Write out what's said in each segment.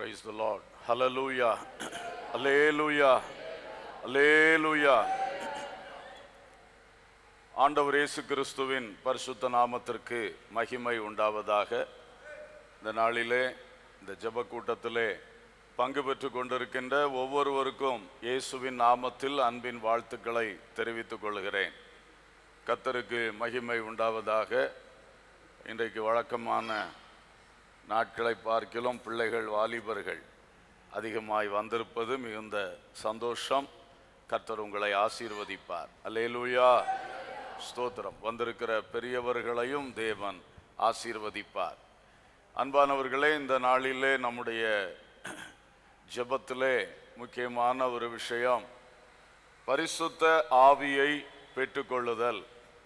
Praise the Lord. Hallelujah. Hallelujah. Hallelujah. ஆண்டவர் இயேசு கிறிஸ்துவின் பரிசுத்த நாமத்திற்கு மகிமை உண்டாவதாக இந்த நாளிலே இந்த ஜெப கூட்டத்திலே பங்கு பெற்று கொண்டிருக்கின்ற ஒவ்வொருவருக்கும் இயேசுவின் நாமத்தில் அன்பின் வாழ்த்துக்களை தெரிவித்துக் கொள்கிறேன் கத்தருக்கு மகிமை உண்டாவதாக இன்றைக்கு வழக்கமான நாட்களை பார்க்கிலும் பிள்ளைகள் வாலிபர்கள் அதிகமாய் வந்திருப்பது மிகுந்த சந்தோஷம் கர்த்தர் உங்களை ஆசீர்வதிப்பார் அல்லேலூயா ஸ்தோத்திரம் வந்திருக்கிற பெரியவர்களையும் தேவன் ஆசீர்வதிப்பார் அன்பானவர்களே இந்த நாளிலே நம்முடைய ஜெபத்திலே முக்கியமான ஒரு விஷயம் பரிசுத்த ஆவியை பெற்றுக்கொள்ளுதல்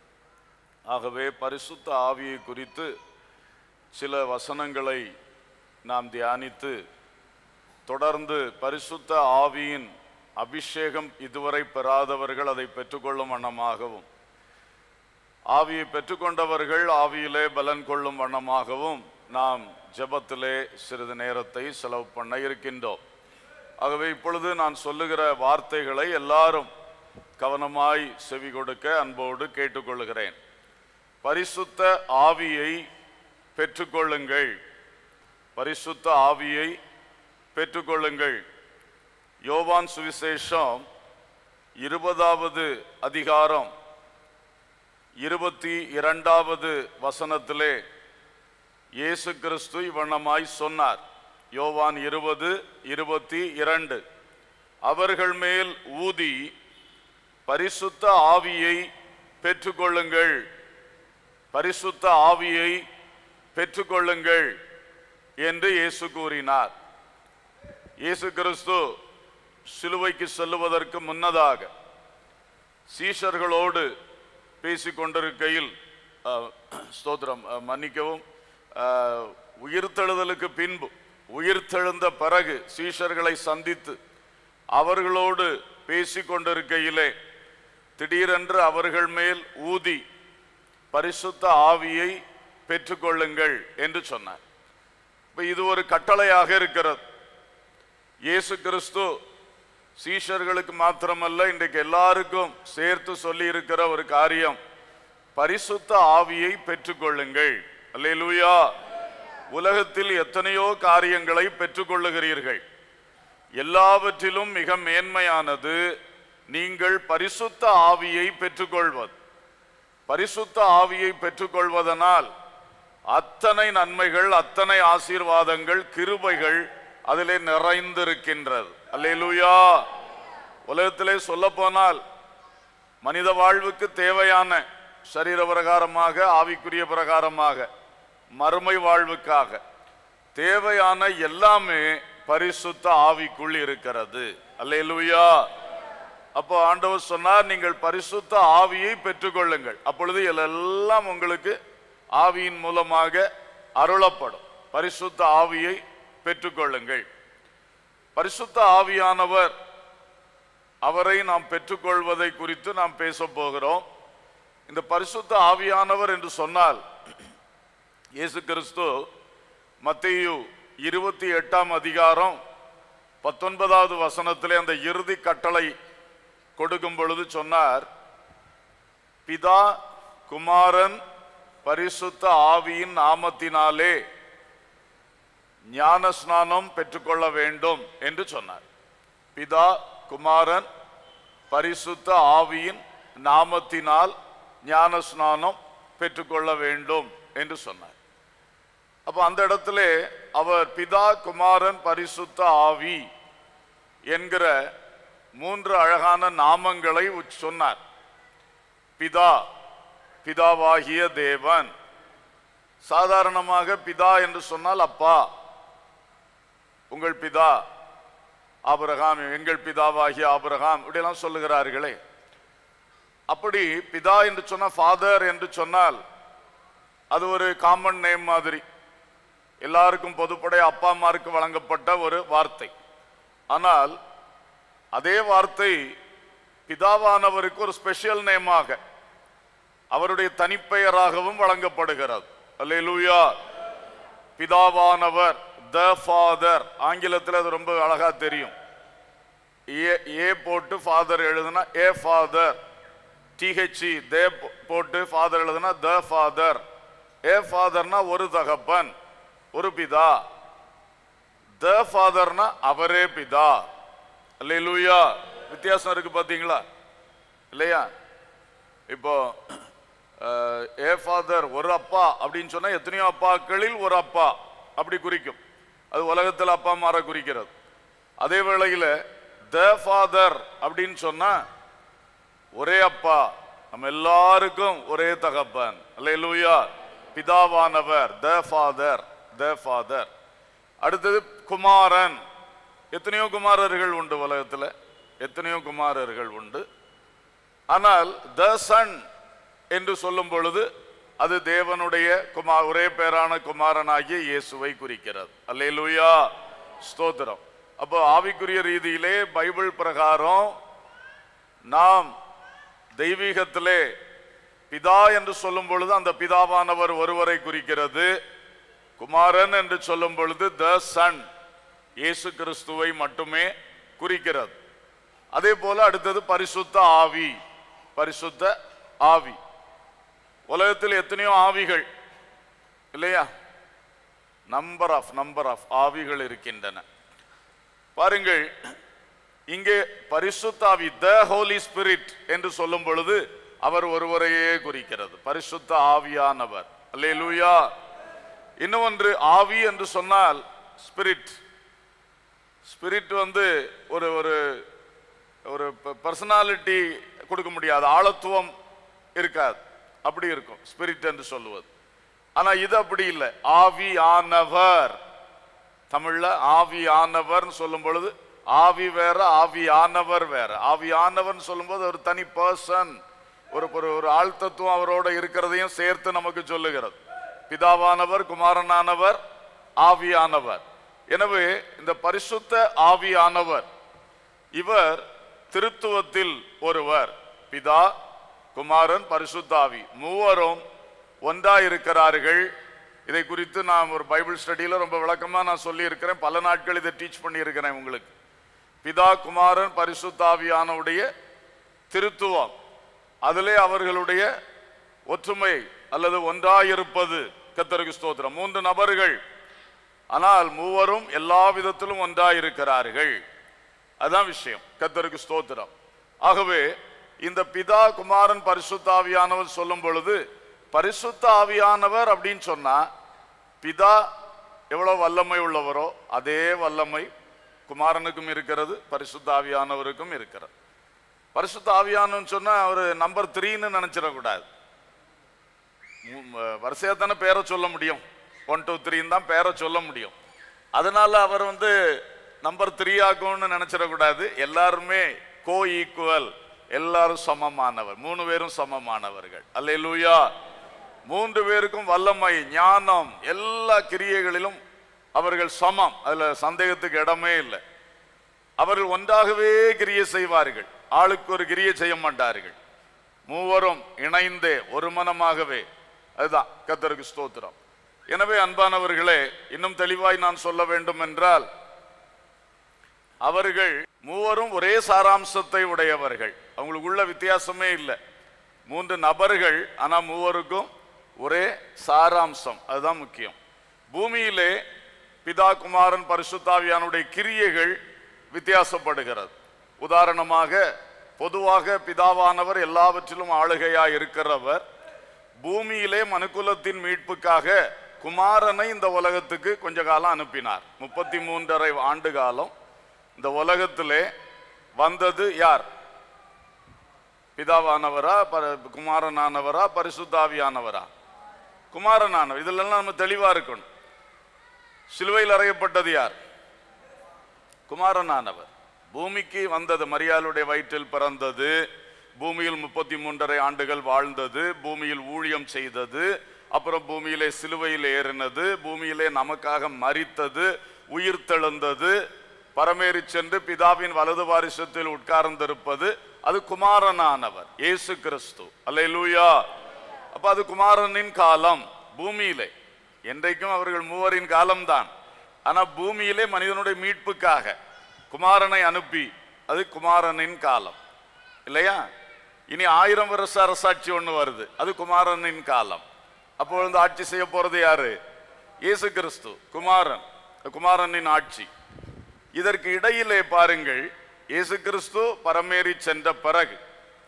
ஆகவே பரிசுத்த ஆவியை குறித்து சில வசனங்களை நாம் தியானித்து தொடர்ந்து பரிசுத்த ஆவியின் அபிஷேகம் இதுவரை பெறாதவர்கள் அதை பெற்றுக்கொள்ளும் வண்ணமாகவும் ஆவியை பெற்றுக்கொண்டவர்கள் ஆவியிலே பலன் கொள்ளும் வண்ணமாகவும் நாம் ஜெபத்திலே சிறிது நேரத்தை செலவு பண்ண இருக்கின்றோம் ஆகவே இப்பொழுது நான் சொல்லுகிற வார்த்தைகளை எல்லாரும் கவனமாய் செவி கொடுக்க அன்போடு கேட்டுக்கொள்கிறேன் பரிசுத்த ஆவியை பெற்றுக்கொள்ளுங்கள் பரிசுத்த ஆவியை பெற்றுக்கொள்ளுங்கள் யோவான் சுவிசேஷம் இருபதாவது அதிகாரம் இருபத்தி இரண்டாவது வசனத்திலே இயேசு கிறிஸ்து இவ்வண்ணமாய் சொன்னார் யோவான் இருபது இருபத்தி இரண்டு அவர்கள் மேல் ஊதி பரிசுத்த ஆவியை பெற்றுக்கொள்ளுங்கள் பரிசுத்த ஆவியை பெற்றுக்கொள்ளுங்கள் என்று இயேசு கூறினார் இயேசு கிறிஸ்து சிலுவைக்கு செல்லுவதற்கு முன்னதாக சீஷர்களோடு பேசிக் கொண்டிருக்கையில் அஹ், ஸ்தோத்திரம் அஹ், மன்னிக்கவும் அஹ், உயிர்த்தெழுதலுக்கு பின்பு உயிர்த்தெழுந்த பிறகு சீஷர்களை சந்தித்து அவர்களோடு பேசிக் கொண்டிருக்கையிலே திடீரென்று அவர்கள் மேல் ஊதி பரிசுத்த ஆவியை பெற்றுக்கொள்ளுங்கள் என்று சொன்னார் இப்ப இது ஒரு கட்டளையாக இருக்கிறது இயேசு கிறிஸ்து சீஷர்களுக்கு மாத்திரமல்ல இன்றைக்கு எல்லாருக்கும் சேர்த்து சொல்லி இருக்கிற ஒரு காரியம் பரிசுத்த ஆவியை பெற்றுக்கொள்ளுங்கள் அல்லேலூயா உலகத்தில் எத்தனையோ காரியங்களை பெற்றுக்கொள்ளுகிறீர்கள் எல்லாவற்றிலும் மிக மேன்மையானது நீங்கள் பரிசுத்த ஆவியை பெற்றுக்கொள்வது பரிசுத்த ஆவியை பெற்றுக்கொள்வதனால் அத்தனை நன்மைகள் அத்தனை ஆசீர்வாதங்கள் கிருபைகள் அதிலே நிறைந்திருக்கின்றது அல்லேலூயா உலகத்திலே சொல்ல போனால் மனித வாழ்வுக்கு தேவையான சரீர பிரகாரமாக ஆவிக்குரிய பிரகாரமாக மறுமை வாழ்வுக்காக தேவையான எல்லாமே பரிசுத்த ஆவிக்குள் இருக்கிறது அல்லேலூயா அப்போ ஆண்டவர் சொன்னார் நீங்கள் பரிசுத்த ஆவியை பெற்றுக்கொள்ளுங்கள் அப்பொழுது எல்லாம் உங்களுக்கு ஆவியின் மூலமாக அருளப்படும் பரிசுத்த ஆவியை பெற்றுக்கொள்ளுங்கள் பரிசுத்த ஆவியானவர் அவரை நாம் பெற்றுக்கொள்வதை குறித்து நாம் பேச போகிறோம் இந்த பரிசுத்த ஆவியானவர் என்று சொன்னால் இயேசு கிறிஸ்து மத்தேயு இருபத்தி எட்டாம் அதிகாரம் பத்தொன்பதாவது வசனத்திலே அந்த இறுதி கட்டளை கொடுக்கும் பொழுது சொன்னார் பிதா குமாரன் பரிசுத்த ஆவியின் நாமத்தினாலே ஞான ஸ்நானம் பெற்றுக்கொள்ள வேண்டும் என்று சொன்னார் பிதா குமாரன் பரிசுத்த ஆவியின் நாமத்தினால் ஞான ஸ்நானம் பெற்றுக்கொள்ள வேண்டும் என்று சொன்னார் அப்ப அந்த இடத்திலே அவர் பிதா குமாரன் பரிசுத்த ஆவி என்கிற மூன்று அழகான நாமங்களை உச் சொன்னார் பிதா பிதாவாகிய தேவன் சாதாரணமாக பிதா என்று சொன்னால் அப்பா உங்கள் பிதா ஆபிரகாம் எங்கள் பிதாவாகிய ஆபிரகாம் இப்படியெல்லாம் சொல்லுகிறார்களே அப்படி பிதா என்று சொன்ன ஃபாதர் என்று சொன்னால் அது ஒரு காமன் நேம் மாதிரி எல்லாருக்கும் பொதுப்படை அப்பா அம்மாருக்கு வழங்கப்பட்ட ஒரு வார்த்தை ஆனால் அதே வார்த்தை பிதாவானவருக்கு ஒரு ஸ்பெஷல் நேமாக அவருடைய தனிப்பெயராகவும் வழங்கப்படுகிறது அல்லேலூயா பிதாவானவர் த ஃபாதர் ஆங்கிலத்தில் அது ரொம்ப அழகா தெரியும் ஏ ஏ போட்டு ஃபாதர் எழுதுனா ஏ ஃபாதர் டிஹெச்இ தே போட்டு ஃபாதர் எழுதுனா த ஃபாதர் ஏ ஃபாதர்னா ஒரு தகப்பன் ஒரு பிதா த ஃபாதர்னா அவரே பிதா அல்லேலூயா வித்தியாசம் இருக்கு பாத்தீங்களா இல்லையா இப்போ அஹ், ஏ ஃபாதர் ஒரு அப்பா அப்படின்னு சொன்னா எத்தனையோ அப்பாக்களில் ஒரு அப்பா அப்படி குறிக்கும் அது உலகத்தில் அப்பா மாற குறிக்கிறது அதே வேளையில த ஃபாதர் அப்படின்னு சொன்னா ஒரே அப்பா நம்ம எல்லாருக்கும் ஒரே தகப்பன் அல்லேலூயா பிதாவானவர் த ஃபாதர் த ஃபாதர் அடுத்தது குமாரன் எத்தனையோ குமாரர்கள் உண்டு உலகத்துல எத்தனையோ குமாரர்கள் உண்டு ஆனால் த சன் என்று சொல்லும் பொழுது அது தேவனுடைய குமார் ஒரே பேரான குமாரனாகிய இயேசுவை குறிக்கிறது அல்லேலூயா ஸ்தோத்திரம் அப்போ ஆவிக்குரிய ரீதியிலே பைபிள் பிரகாரம் நாம் தெய்வீகத்திலே பிதா என்று சொல்லும் பொழுது அந்த பிதாவானவர் ஒருவரை குறிக்கிறது குமாரன் என்று சொல்லும் பொழுது த சன் இயேசு கிறிஸ்துவை மட்டுமே குறிக்கிறது அதே போல அடுத்தது பரிசுத்த ஆவி பரிசுத்த ஆவி உலகத்தில் எத்தனையோ ஆவிகள் இல்லையா நம்பர் ஆஃப் நம்பர் ஆஃப் ஆவிகள் இருக்கின்றன பாருங்கள் இங்கே பரிசுத்தாவி த ஹோலி ஸ்பிரிட் என்று சொல்லும் பொழுது அவர் ஒருவரையே குறிக்கிறது பரிசுத்த ஆவியானவர் அல்லேலூயா இன்னும் ஒன்று ஆவி என்று சொன்னால் ஸ்பிரிட் ஸ்பிரிட் வந்து ஒரு ஒரு ஒரு பர்சனாலிட்டி கொடுக்க முடியாது ஆழத்துவம் இருக்காது அப்படி இருக்கும் ஸ்பிரிட் என்று சொல்லுவது ஆனா இது அப்படி இல்லை ஆவி ஆனவர் தமிழ்ல ஆவி ஆனவர்னு சொல்லும் பொழுது ஆவி வேற ஆவி ஆனவர் வேற ஆவி ஆனவர்னு சொல்லும்போது ஒரு தனி பர்சன் ஒரு ஒரு ஒரு ஆள் தத்துவம் அவரோட இருக்கிறதையும் சேர்த்து நமக்கு சொல்லுகிறது பிதாவானவர் குமாரனானவர் ஆவியானவர் எனவே இந்த பரிசுத்த ஆவியானவர் இவர் திருத்துவத்தில் ஒருவர் பிதா குமாரன் பரிசுத்தாவி மூவரும் ஒன்றாயிருக்கிறார்கள் இதை குறித்து நான் ஒரு பைபிள் ஸ்டடியில் ரொம்ப விளக்கமா நான் சொல்லி இருக்கிறேன் பல நாட்கள் இதை டீச் பண்ணி இருக்கிறேன் உங்களுக்கு பிதா குமாரன் பரிசுத்தாவியானவுடைய திருத்துவம் அதிலே அவர்களுடைய ஒற்றுமை அல்லது ஒன்றாயிருப்பது கத்தருக்கு ஸ்தோத்திரம் மூன்று நபர்கள் ஆனால் மூவரும் எல்லா விதத்திலும் ஒன்றாயிருக்கிறார்கள் அதான் விஷயம் கத்தருக்கு ஸ்தோத்திரம் ஆகவே இந்த பிதா குமாரன் பரிசுத்த ஆவியானவர் சொல்லும் பொழுது பரிசுத்த ஆவியானவர் அப்படின்னு சொன்னா பிதா எவ்வளவு வல்லமை உள்ளவரோ அதே வல்லமை குமாரனுக்கும் இருக்கிறது பரிசுத்த ஆவியானவருக்கும் இருக்கிறது பரிசுத்த ஆவியானவன் சொன்னா அவர் நம்பர் த்ரீன்னு நினைச்சிடக்கூடாது வரிசையா தானே பேரை சொல்ல முடியும் ஒன் டூ த்ரீன்னு தான் பேரை சொல்ல முடியும் அதனால அவர் வந்து நம்பர் த்ரீ ஆகும்னு நினைச்சிடக்கூடாது எல்லாருமே கோ ஈக்குவல் எல்லாரும் சமமானவர் மூணு பேரும் சமமானவர்கள் அல்லேலூயா மூன்று பேருக்கும் வல்லமை ஞானம் எல்லா கிரியைகளிலும் அவர்கள் சமம் அதுல சந்தேகத்துக்கு இடமே இல்லை அவர்கள் ஒன்றாகவே கிரியை செய்வார்கள் ஆளுக்கு ஒரு கிரியை செய்ய மாட்டார்கள் மூவரும் இணைந்தே ஒரு மனமாகவே அதுதான் கத்தருக்கு ஸ்தோத்திரம் எனவே அன்பானவர்களே இன்னும் தெளிவாய் நான் சொல்ல வேண்டும் என்றால் அவர்கள் மூவரும் ஒரே சாராம்சத்தை உடையவர்கள் அவங்களுக்கு உள்ள வித்தியாசமே இல்லை மூன்று நபர்கள் ஆனா மூவருக்கும் ஒரே சாராம்சம் அதுதான் முக்கியம் பூமியிலே பிதா குமாரன் பரிசுத்தாவியானுடைய கிரியைகள் வித்தியாசப்படுகிறது உதாரணமாக பொதுவாக பிதாவானவர் எல்லாவற்றிலும் ஆளுகையா இருக்கிறவர் பூமியிலே மனுக்குலத்தின் மீட்புக்காக குமாரனை இந்த உலகத்துக்கு கொஞ்ச காலம் அனுப்பினார் முப்பத்தி மூன்றரை ஆண்டு காலம் இந்த உலகத்திலே வந்தது யார் பிதாவானவரா பர- குமாரனானவரா பரிசுத்தாவியானவரா குமாரனானவர் இதெல்லாம் நம்ம தெளிவா இருக்கணும் சிலுவையில் அறையப்பட்டது யார் குமாரனானவர் பூமிக்கு வந்தது மரியாளுடைய வயிற்றில் பிறந்தது பூமியில் முப்பத்தி மூன்றரை ஆண்டுகள் வாழ்ந்தது பூமியில் ஊழியம் செய்தது அப்புறம் பூமியிலே சிலுவையில் ஏறினது பூமியிலே நமக்காக மரித்தது உயிர் தெழுந்தது பரமேறி சென்று பிதாவின் வலது வாரிசத்தில் உட்கார்ந்திருப்பது அது குமாரனானவர் இயேசு கிறிஸ்து அல்லேலூயா அப்ப அது குமாரனின் காலம் பூமியிலே என்றைக்கும் அவர்கள் மூவரின் காலம்தான் ஆனா பூமியிலே மனிதனுடைய மீட்புக்காக குமாரனை அனுப்பி அது குமாரனின் காலம் இல்லையா இனி ஆயிரம் வருஷ அரசாட்சி ஒண்ணு வருது அது குமாரனின் காலம் அப்பொழுது ஆட்சி செய்ய போறது யாரு இயேசு கிறிஸ்து குமாரன் குமாரனின் ஆட்சி இதற்கு இடையிலே பாருங்கள் இயேசு கிறிஸ்து பரமேறி சென்ற பிறகு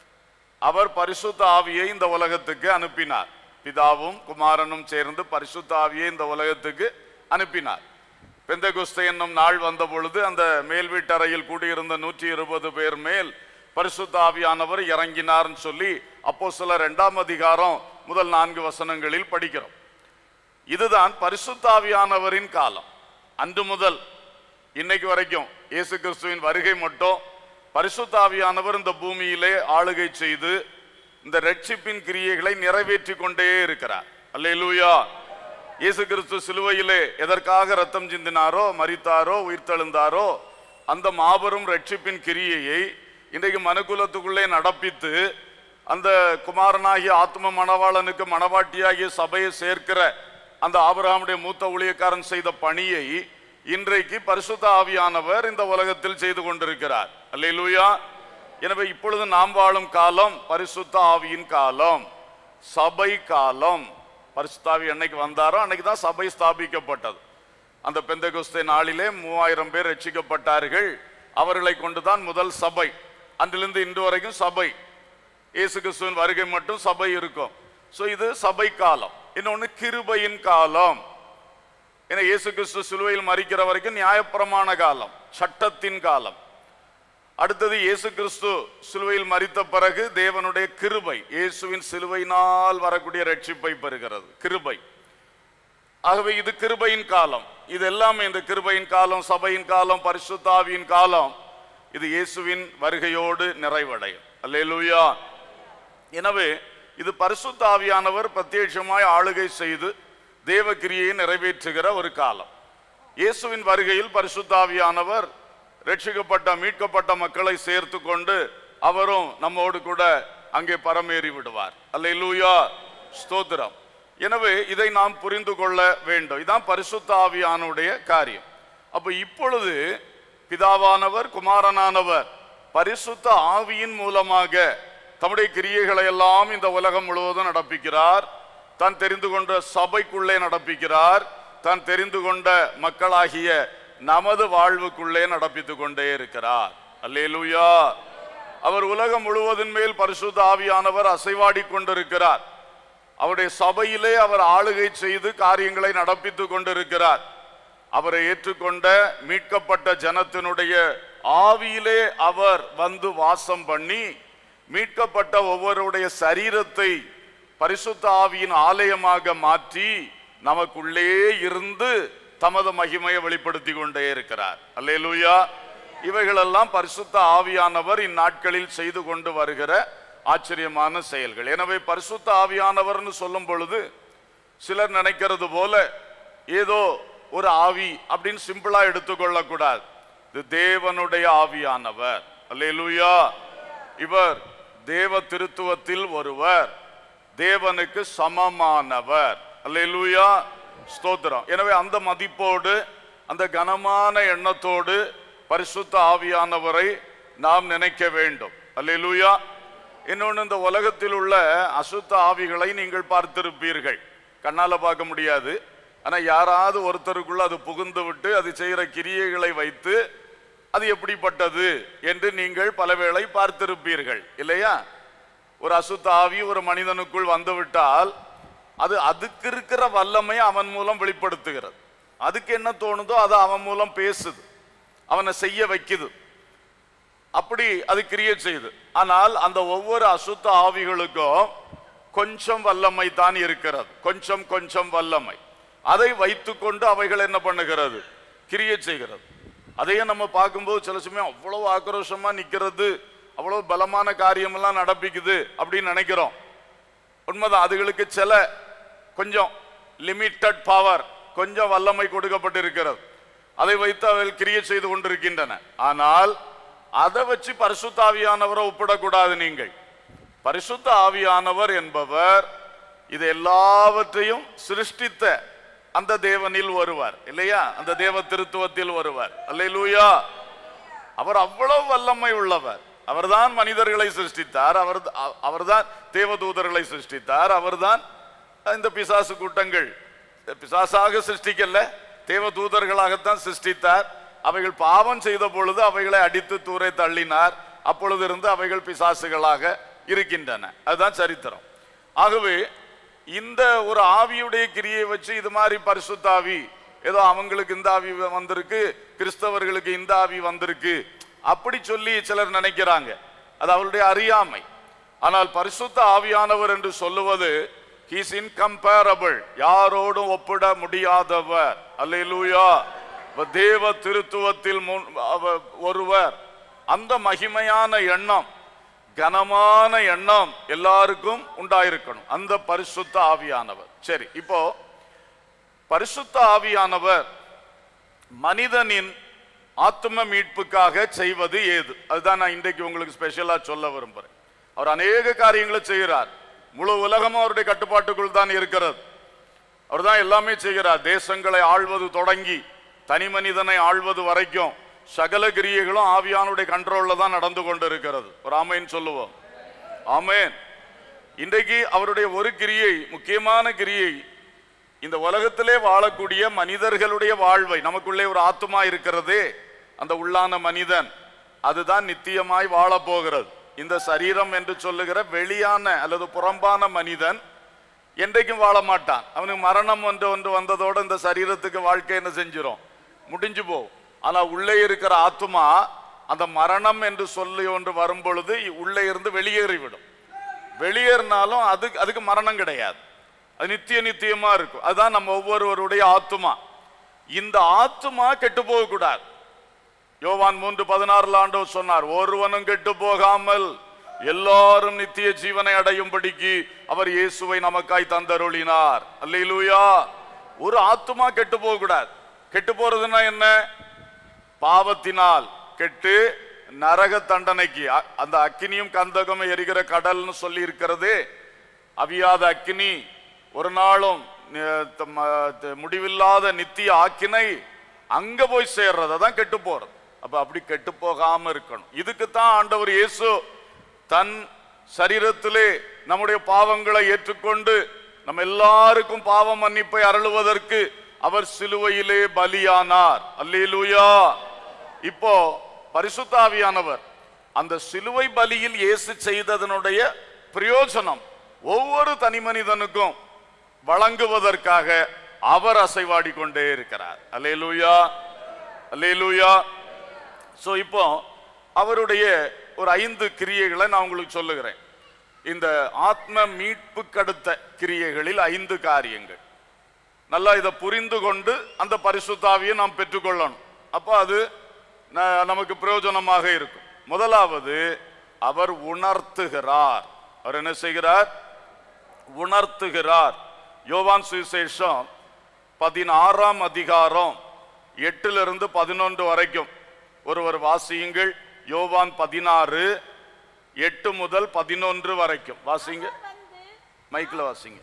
அவர் பரிசுத்த ஆவியை இந்த உலகத்துக்கு அனுப்பினார் பிதாவும் குமாரனும் சேர்ந்து பரிசுத்த ஆவியை இந்த உலகத்துக்கு அனுப்பினார் பெந்தகுஸ்த என்னும் நாள் வந்த பொழுது அந்த மேல் வீட்டறையில் கூடியிருந்த நூற்றி இருபது பேர் மேல் பரிசுத்த ஆவியானவர் இறங்கினார்னு சொல்லி அப்போ சில இரண்டாம் அதிகாரம் முதல் நான்கு வசனங்களில் படிக்கிறோம் இதுதான் பரிசுத்த ஆவியானவரின் காலம் அன்று முதல் இன்னைக்கு வரைக்கும் இயேசு கிறிஸ்துவின் வருகை மட்டும் பரிசுத்த ஆவியானவர் இந்த பூமியிலே ஆளுகை செய்து இந்த ரட்சிப்பின் கிரியைகளை நிறைவேற்றி கொண்டே இருக்கிறார் அல்லேலூயா இயேசு கிறிஸ்து சிலுவையிலே எதற்காக ரத்தம் சிந்தினாரோ மரித்தாரோ உயிர்த்தெழுந்தாரோ அந்த மாபெரும் ரட்சிப்பின் கிரியையை இன்றைக்கு மனுக்குலத்துக்குள்ளே நடப்பித்து அந்த குமாரனாகிய ஆத்ம மணவாளனுக்கு மணவாட்டியாகிய சபையை சேர்க்கிற அந்த ஆபிரகாமுடைய மூத்த ஊழியக்காரன் செய்த பணியை இன்றைக்கு பரிசுத்த ஆவியானவர் இந்த உலகத்தில் செய்து கொண்டிருக்கிறார் அல்லேலூயா எனவே இப்பொழுது நாம் வாழும் காலம் பரிசுத்த ஆவியின் காலம் சபை காலம் பரிசுத்தாவி என்னைக்கு வந்தாரோ அன்னைக்கு தான் சபை ஸ்தாபிக்கப்பட்டது அந்த பெந்தகுஸ்தே நாளிலே மூவாயிரம் பேர் ரட்சிக்கப்பட்டார்கள் அவர்களை கொண்டுதான் முதல் சபை அன்றிலிருந்து இன்று வரைக்கும் சபை இயேசு கிறிஸ்துவின் வருகை மட்டும் சபை இருக்கும் சோ இது சபை காலம் இன்னொன்னு கிருபையின் காலம் ஏன்னா இயேசு கிறிஸ்து சிலுவையில் மறிக்கிற வரைக்கும் நியாயப்பிரமாண காலம் சட்டத்தின் காலம் அடுத்தது இயேசு கிறிஸ்து சிலுவையில் மறித்த பிறகு தேவனுடைய கிருபை இயேசுவின் சிலுவையினால் வரக்கூடிய ரட்சிப்பை பெறுகிறது கிருபை ஆகவே இது கிருபையின் காலம் இது எல்லாமே இந்த கிருபையின் காலம் சபையின் காலம் பரிசுத்தாவியின் காலம் இது இயேசுவின் வருகையோடு நிறைவடையும் அல்லேலூயா எனவே இது பரிசுத்த ஆவியானவர் பிரத்யட்சமாய் ஆளுகை செய்து தேவ கிரியை நிறைவேற்றுகிற ஒரு காலம் இயேசுவின் வருகையில் பரிசுத்த ஆவியானவர் ரட்சிக்கப்பட்ட மீட்கப்பட்ட மக்களை சேர்த்து கொண்டு அவரும் நம்மோடு கூட அங்கே பரமேறி விடுவார் அல்லேலூயா ஸ்தோத்திரம் எனவே இதை நாம் புரிந்து கொள்ள வேண்டும் இதான் பரிசுத்த ஆவியானுடைய காரியம் அப்ப இப்பொழுது பிதாவானவர் குமாரனானவர் பரிசுத்த ஆவியின் மூலமாக தம்முடைய கிரியைகளை எல்லாம் இந்த உலகம் முழுவதும் நடப்பிக்கிறார் தான் தெரிந்து கொண்ட சபைக்குள்ளே நடப்பிக்கிறார் தான் தெரிந்து கொண்ட மக்களாகிய நமது வாழ்வுக்குள்ளே நடப்பித்துக் கொண்டே இருக்கிறார் அல்லேலூயா அவர் உலகம் முழுவதின் மேல் பரிசுத்த ஆவியானவர் அசைவாடி கொண்டிருக்கிறார் அவருடைய சபையிலே அவர் ஆளுகை செய்து காரியங்களை நடப்பித்துக் கொண்டிருக்கிறார் அவரை ஏற்றுக்கொண்ட மீட்கப்பட்ட ஜனத்தினுடைய ஆவியிலே அவர் வந்து வாசம் பண்ணி மீட்கப்பட்ட ஒவ்வொருடைய சரீரத்தை பரிசுத்த ஆவியின் ஆலயமாக மாற்றி நமக்குள்ளே இருந்து தமது மகிமையை வெளிப்படுத்தி கொண்டே இருக்கிறார் அல்லேலூயா இவைகளெல்லாம் பரிசுத்த ஆவியானவர் இந்நாட்களில் செய்து கொண்டு வருகிற ஆச்சரியமான செயல்கள் எனவே பரிசுத்த ஆவியானவர்னு சொல்லும் பொழுது சிலர் நினைக்கிறது போல ஏதோ ஒரு ஆவி அப்படின்னு சிம்பிளா எடுத்துக்கொள்ள கூடாது இது தேவனுடைய ஆவியானவர் அல்லேலூயா இவர் தேவ திருத்துவத்தில் ஒருவர் தேவனுக்கு சமமானவர் அல்லேலூயா ஸ்தோத்திரம் எனவே அந்த மதிப்போடு அந்த கனமான எண்ணத்தோடு பரிசுத்த ஆவியானவரை நாம் நினைக்க வேண்டும் அல்லேலூயா இன்னொன்று இந்த உலகத்தில் உள்ள அசுத்த ஆவிகளை நீங்கள் பார்த்திருப்பீர்கள் கண்ணால பார்க்க முடியாது ஆனா யாராவது ஒருத்தருக்குள்ள அது புகுந்து விட்டு அது செய்கிற கிரியைகளை வைத்து அது எப்படிப்பட்டது என்று நீங்கள் பலவேளை பார்த்திருப்பீர்கள் இல்லையா ஒரு அசுத்த ஆவி ஒரு மனிதனுக்குள் வந்துவிட்டால் அது அதுக்கு இருக்கிற வல்லமை அவன் மூலம் வெளிப்படுத்துகிறது அதுக்கு என்ன தோணுதோ அது அவன் மூலம் பேசுது அவனை செய்ய வைக்குது அப்படி அது கிரியேட் செய்யுது ஆனால் அந்த ஒவ்வொரு அசுத்த ஆவிகளுக்கும் கொஞ்சம் வல்லமை தான் இருக்கிறது கொஞ்சம் கொஞ்சம் வல்லமை அதை வைத்துக்கொண்டு அவைகள் என்ன பண்ணுகிறது கிரியேட் செய்கிறது அதையே நம்ம பார்க்கும்போது சில சமயம் அவ்வளவு ஆக்ரோஷமா நிக்கிறது அவ்வளவு பலமான காரியமெல்லாம் நடப்பிக்குது அப்படின்னு நினைக்கிறோம் உண்மைதான் அதுகளுக்கு சில கொஞ்சம் லிமிட்டட் பவர் கொஞ்சம் வல்லமை கொடுக்கப்பட்டிருக்கிறது அதை வைத்து அவைகள் கிரியேட் செய்து கொண்டிருக்கின்றன ஆனால் அதை வச்சு பரிசுத்த ஆவியானவரை ஒப்பிடக்கூடாது நீங்கள் பரிசுத்த ஆவியானவர் என்பவர் இது எல்லாவற்றையும் சிருஷ்டித்த அந்த தேவனில் ஒருவர் இல்லையா அந்த தேவ திருத்துவத்தில் ஒருவர் அல்லேலூயா அவர் அவ்வளவு வல்லமை உள்ளவர் அவர்தான் மனிதர்களை சிருஷ்டித்தார் அவர் அவர்தான் தேவதூதர்களை சிருஷ்டித்தார் அவர்தான் இந்த பிசாசு கூட்டங்கள் பிசாசாக சிருஷ்டிக்கல தேவதூதர்களாகத்தான் சிருஷ்டித்தார் அவைகள் பாவம் செய்த பொழுது அவைகளை அடித்து தூரை தள்ளினார் அப்பொழுது இருந்து அவைகள் பிசாசுகளாக இருக்கின்றன அதுதான் சரித்திரம் ஆகவே இந்த ஒரு ஆவியுடைய கிரியை வச்சு இது மாதிரி பரிசுத்தாவி ஏதோ அவங்களுக்கு இந்த ஆவி வந்திருக்கு கிறிஸ்தவர்களுக்கு இந்த ஆவி வந்திருக்கு அப்படி சொல்லி சிலர் நினைக்கிறாங்க அது அவருடைய அறியாமை ஆனால் பரிசுத்த ஆவியானவர் என்று சொல்லுவது ஹீஸ் இன்கம்பேரபிள் யாரோடும் ஒப்பிட முடியாதவர் அல்லேலூயா அவர் தேவ திருத்துவத்தில் முன்- அவர் ஒருவர் அந்த மகிமையான எண்ணம் கனமான எண்ணம் எல்லாருக்கும் உண்டாயிருக்கணும் அந்த பரிசுத்த ஆவியானவர் சரி இப்போ பரிசுத்த ஆவியானவர் மனிதனின் ஆத்ம மீட்புக்காக செய்வது ஏது அதுதான் நான் இன்றைக்கு உங்களுக்கு ஸ்பெஷலா சொல்ல விரும்புறேன் அவர் அநேக காரியங்களை செய்கிறார் முழு உலகமும் அவருடைய கட்டுப்பாட்டுக்குள் தான் இருக்கிறது அவர் தான் எல்லாமே செய்கிறார் தேசங்களை ஆள்வது தொடங்கி தனி மனிதனை ஆள்வது வரைக்கும் சகல கிரியைகளும் ஆவியானுடைய கண்ட்ரோல்ல தான் நடந்து கொண்டு இருக்கிறது ஒரு ஆமேன் சொல்லுவோம் ஆமேன் இன்றைக்கு அவருடைய ஒரு கிரியை முக்கியமான கிரியை இந்த உலகத்திலே வாழக்கூடிய மனிதர்களுடைய வாழ்வை நமக்குள்ளே ஒரு ஆத்துமா இருக்கிறதே அந்த உள்ளான மனிதன் அதுதான் நித்தியமாய் வாழப் போகிறது இந்த சரீரம் என்று சொல்லுகிற வெளியான அல்லது புறம்பான மனிதன் என்றைக்கும் வாழ மாட்டான் அவனுக்கு மரணம் ஒன்று ஒன்று வந்ததோட இந்த சரீரத்துக்கு வாழ்க்கை என்ன செஞ்சிரும் முடிஞ்சு போகும் ஆனா உள்ளே இருக்கிற ஆத்துமா அந்த மரணம் என்று சொல்லி ஒன்று வரும் பொழுது உள்ளே இருந்து வெளியேறிவிடும் வெளியேறினாலும் அதுக்கு அதுக்கு மரணம் கிடையாது அது நித்திய நித்தியமா இருக்கும் அதுதான் நம்ம ஒவ்வொருவருடைய ஆத்துமா இந்த ஆத்துமா கெட்டு போகக்கூடாது யோவான் மூன்று பதினாறுல ஆண்டவர் சொன்னார் ஒருவனும் கெட்டு போகாமல் எல்லாரும் நித்திய ஜீவனை அடையும்படிக்கு அவர் இயேசுவை நமக்காய் தந்தருளினார் அல்லேலூயா ஒரு ஆத்துமா கெட்டு போக கூடாது கெட்டு போறதுன்னா என்ன பாவத்தினால் கெட்டு நரக தண்டனைக்கு அ- அந்த அக்கினியும் கந்தகமும் எரிகிற கடல்னு சொல்லி இருக்கிறது அவியாத அக்கினி ஒரு நாளும் நி- த- ம- த- முடிவில்லாத நித்திய ஆக்கினை அங்க போய் சேர்றது அதான் கெட்டு போறது அப்ப அப்படி கெட்டு போகாம இருக்கணும் இதுக்குத்தான் ஆண்டவர் இயேசு தன் சரீரத்திலே நம்முடைய பாவங்களை ஏற்றுக்கொண்டு நம்ம எல்லாருக்கும் பாவ மன்னிப்பை அருளுவதற்கு அவர் சிலுவையிலே பலியானார் அல்லேலூயா இப்போ பரிசுத்தாவியானவர் அந்த சிலுவை பலியில் இயேசு செய்ததனுடைய பிரயோஜனம் ஒவ்வொரு தனி மனிதனுக்கும் வழங்குவதற்காக அவர் அசைவாடி கொண்டே இருக்கிறார் அல்லேலூயா அல்லேலூயா சோ இப்போ அவருடைய ஒரு ஐந்து கிரியைகளை நான் உங்களுக்கு சொல்லுகிறேன் இந்த ஆத்ம மீட்புக்கடுத்த கிரியைகளில் ஐந்து காரியங்கள் நல்லா இதை புரிந்து கொண்டு அந்த பரிசுத்தாவியை நாம் பெற்றுக்கொள்ளணும் அப்போ அது ந- நமக்கு பிரயோஜனமாக இருக்கும் முதலாவது அவர் உணர்த்துகிறார் அவர் என்ன செய்கிறார் உணர்த்துகிறார் யோவான் சுவிசேஷம் பதினாறாம் அதிகாரம் எட்டிலிருந்து பதினொன்று வரைக்கும் ஒருவர் வாசியுங்கள் யோவான் பதினாறு எட்டு முதல் பதினொன்று வரைக்கும் வாசிங்க வந்து மைக்கில் வாசிங்க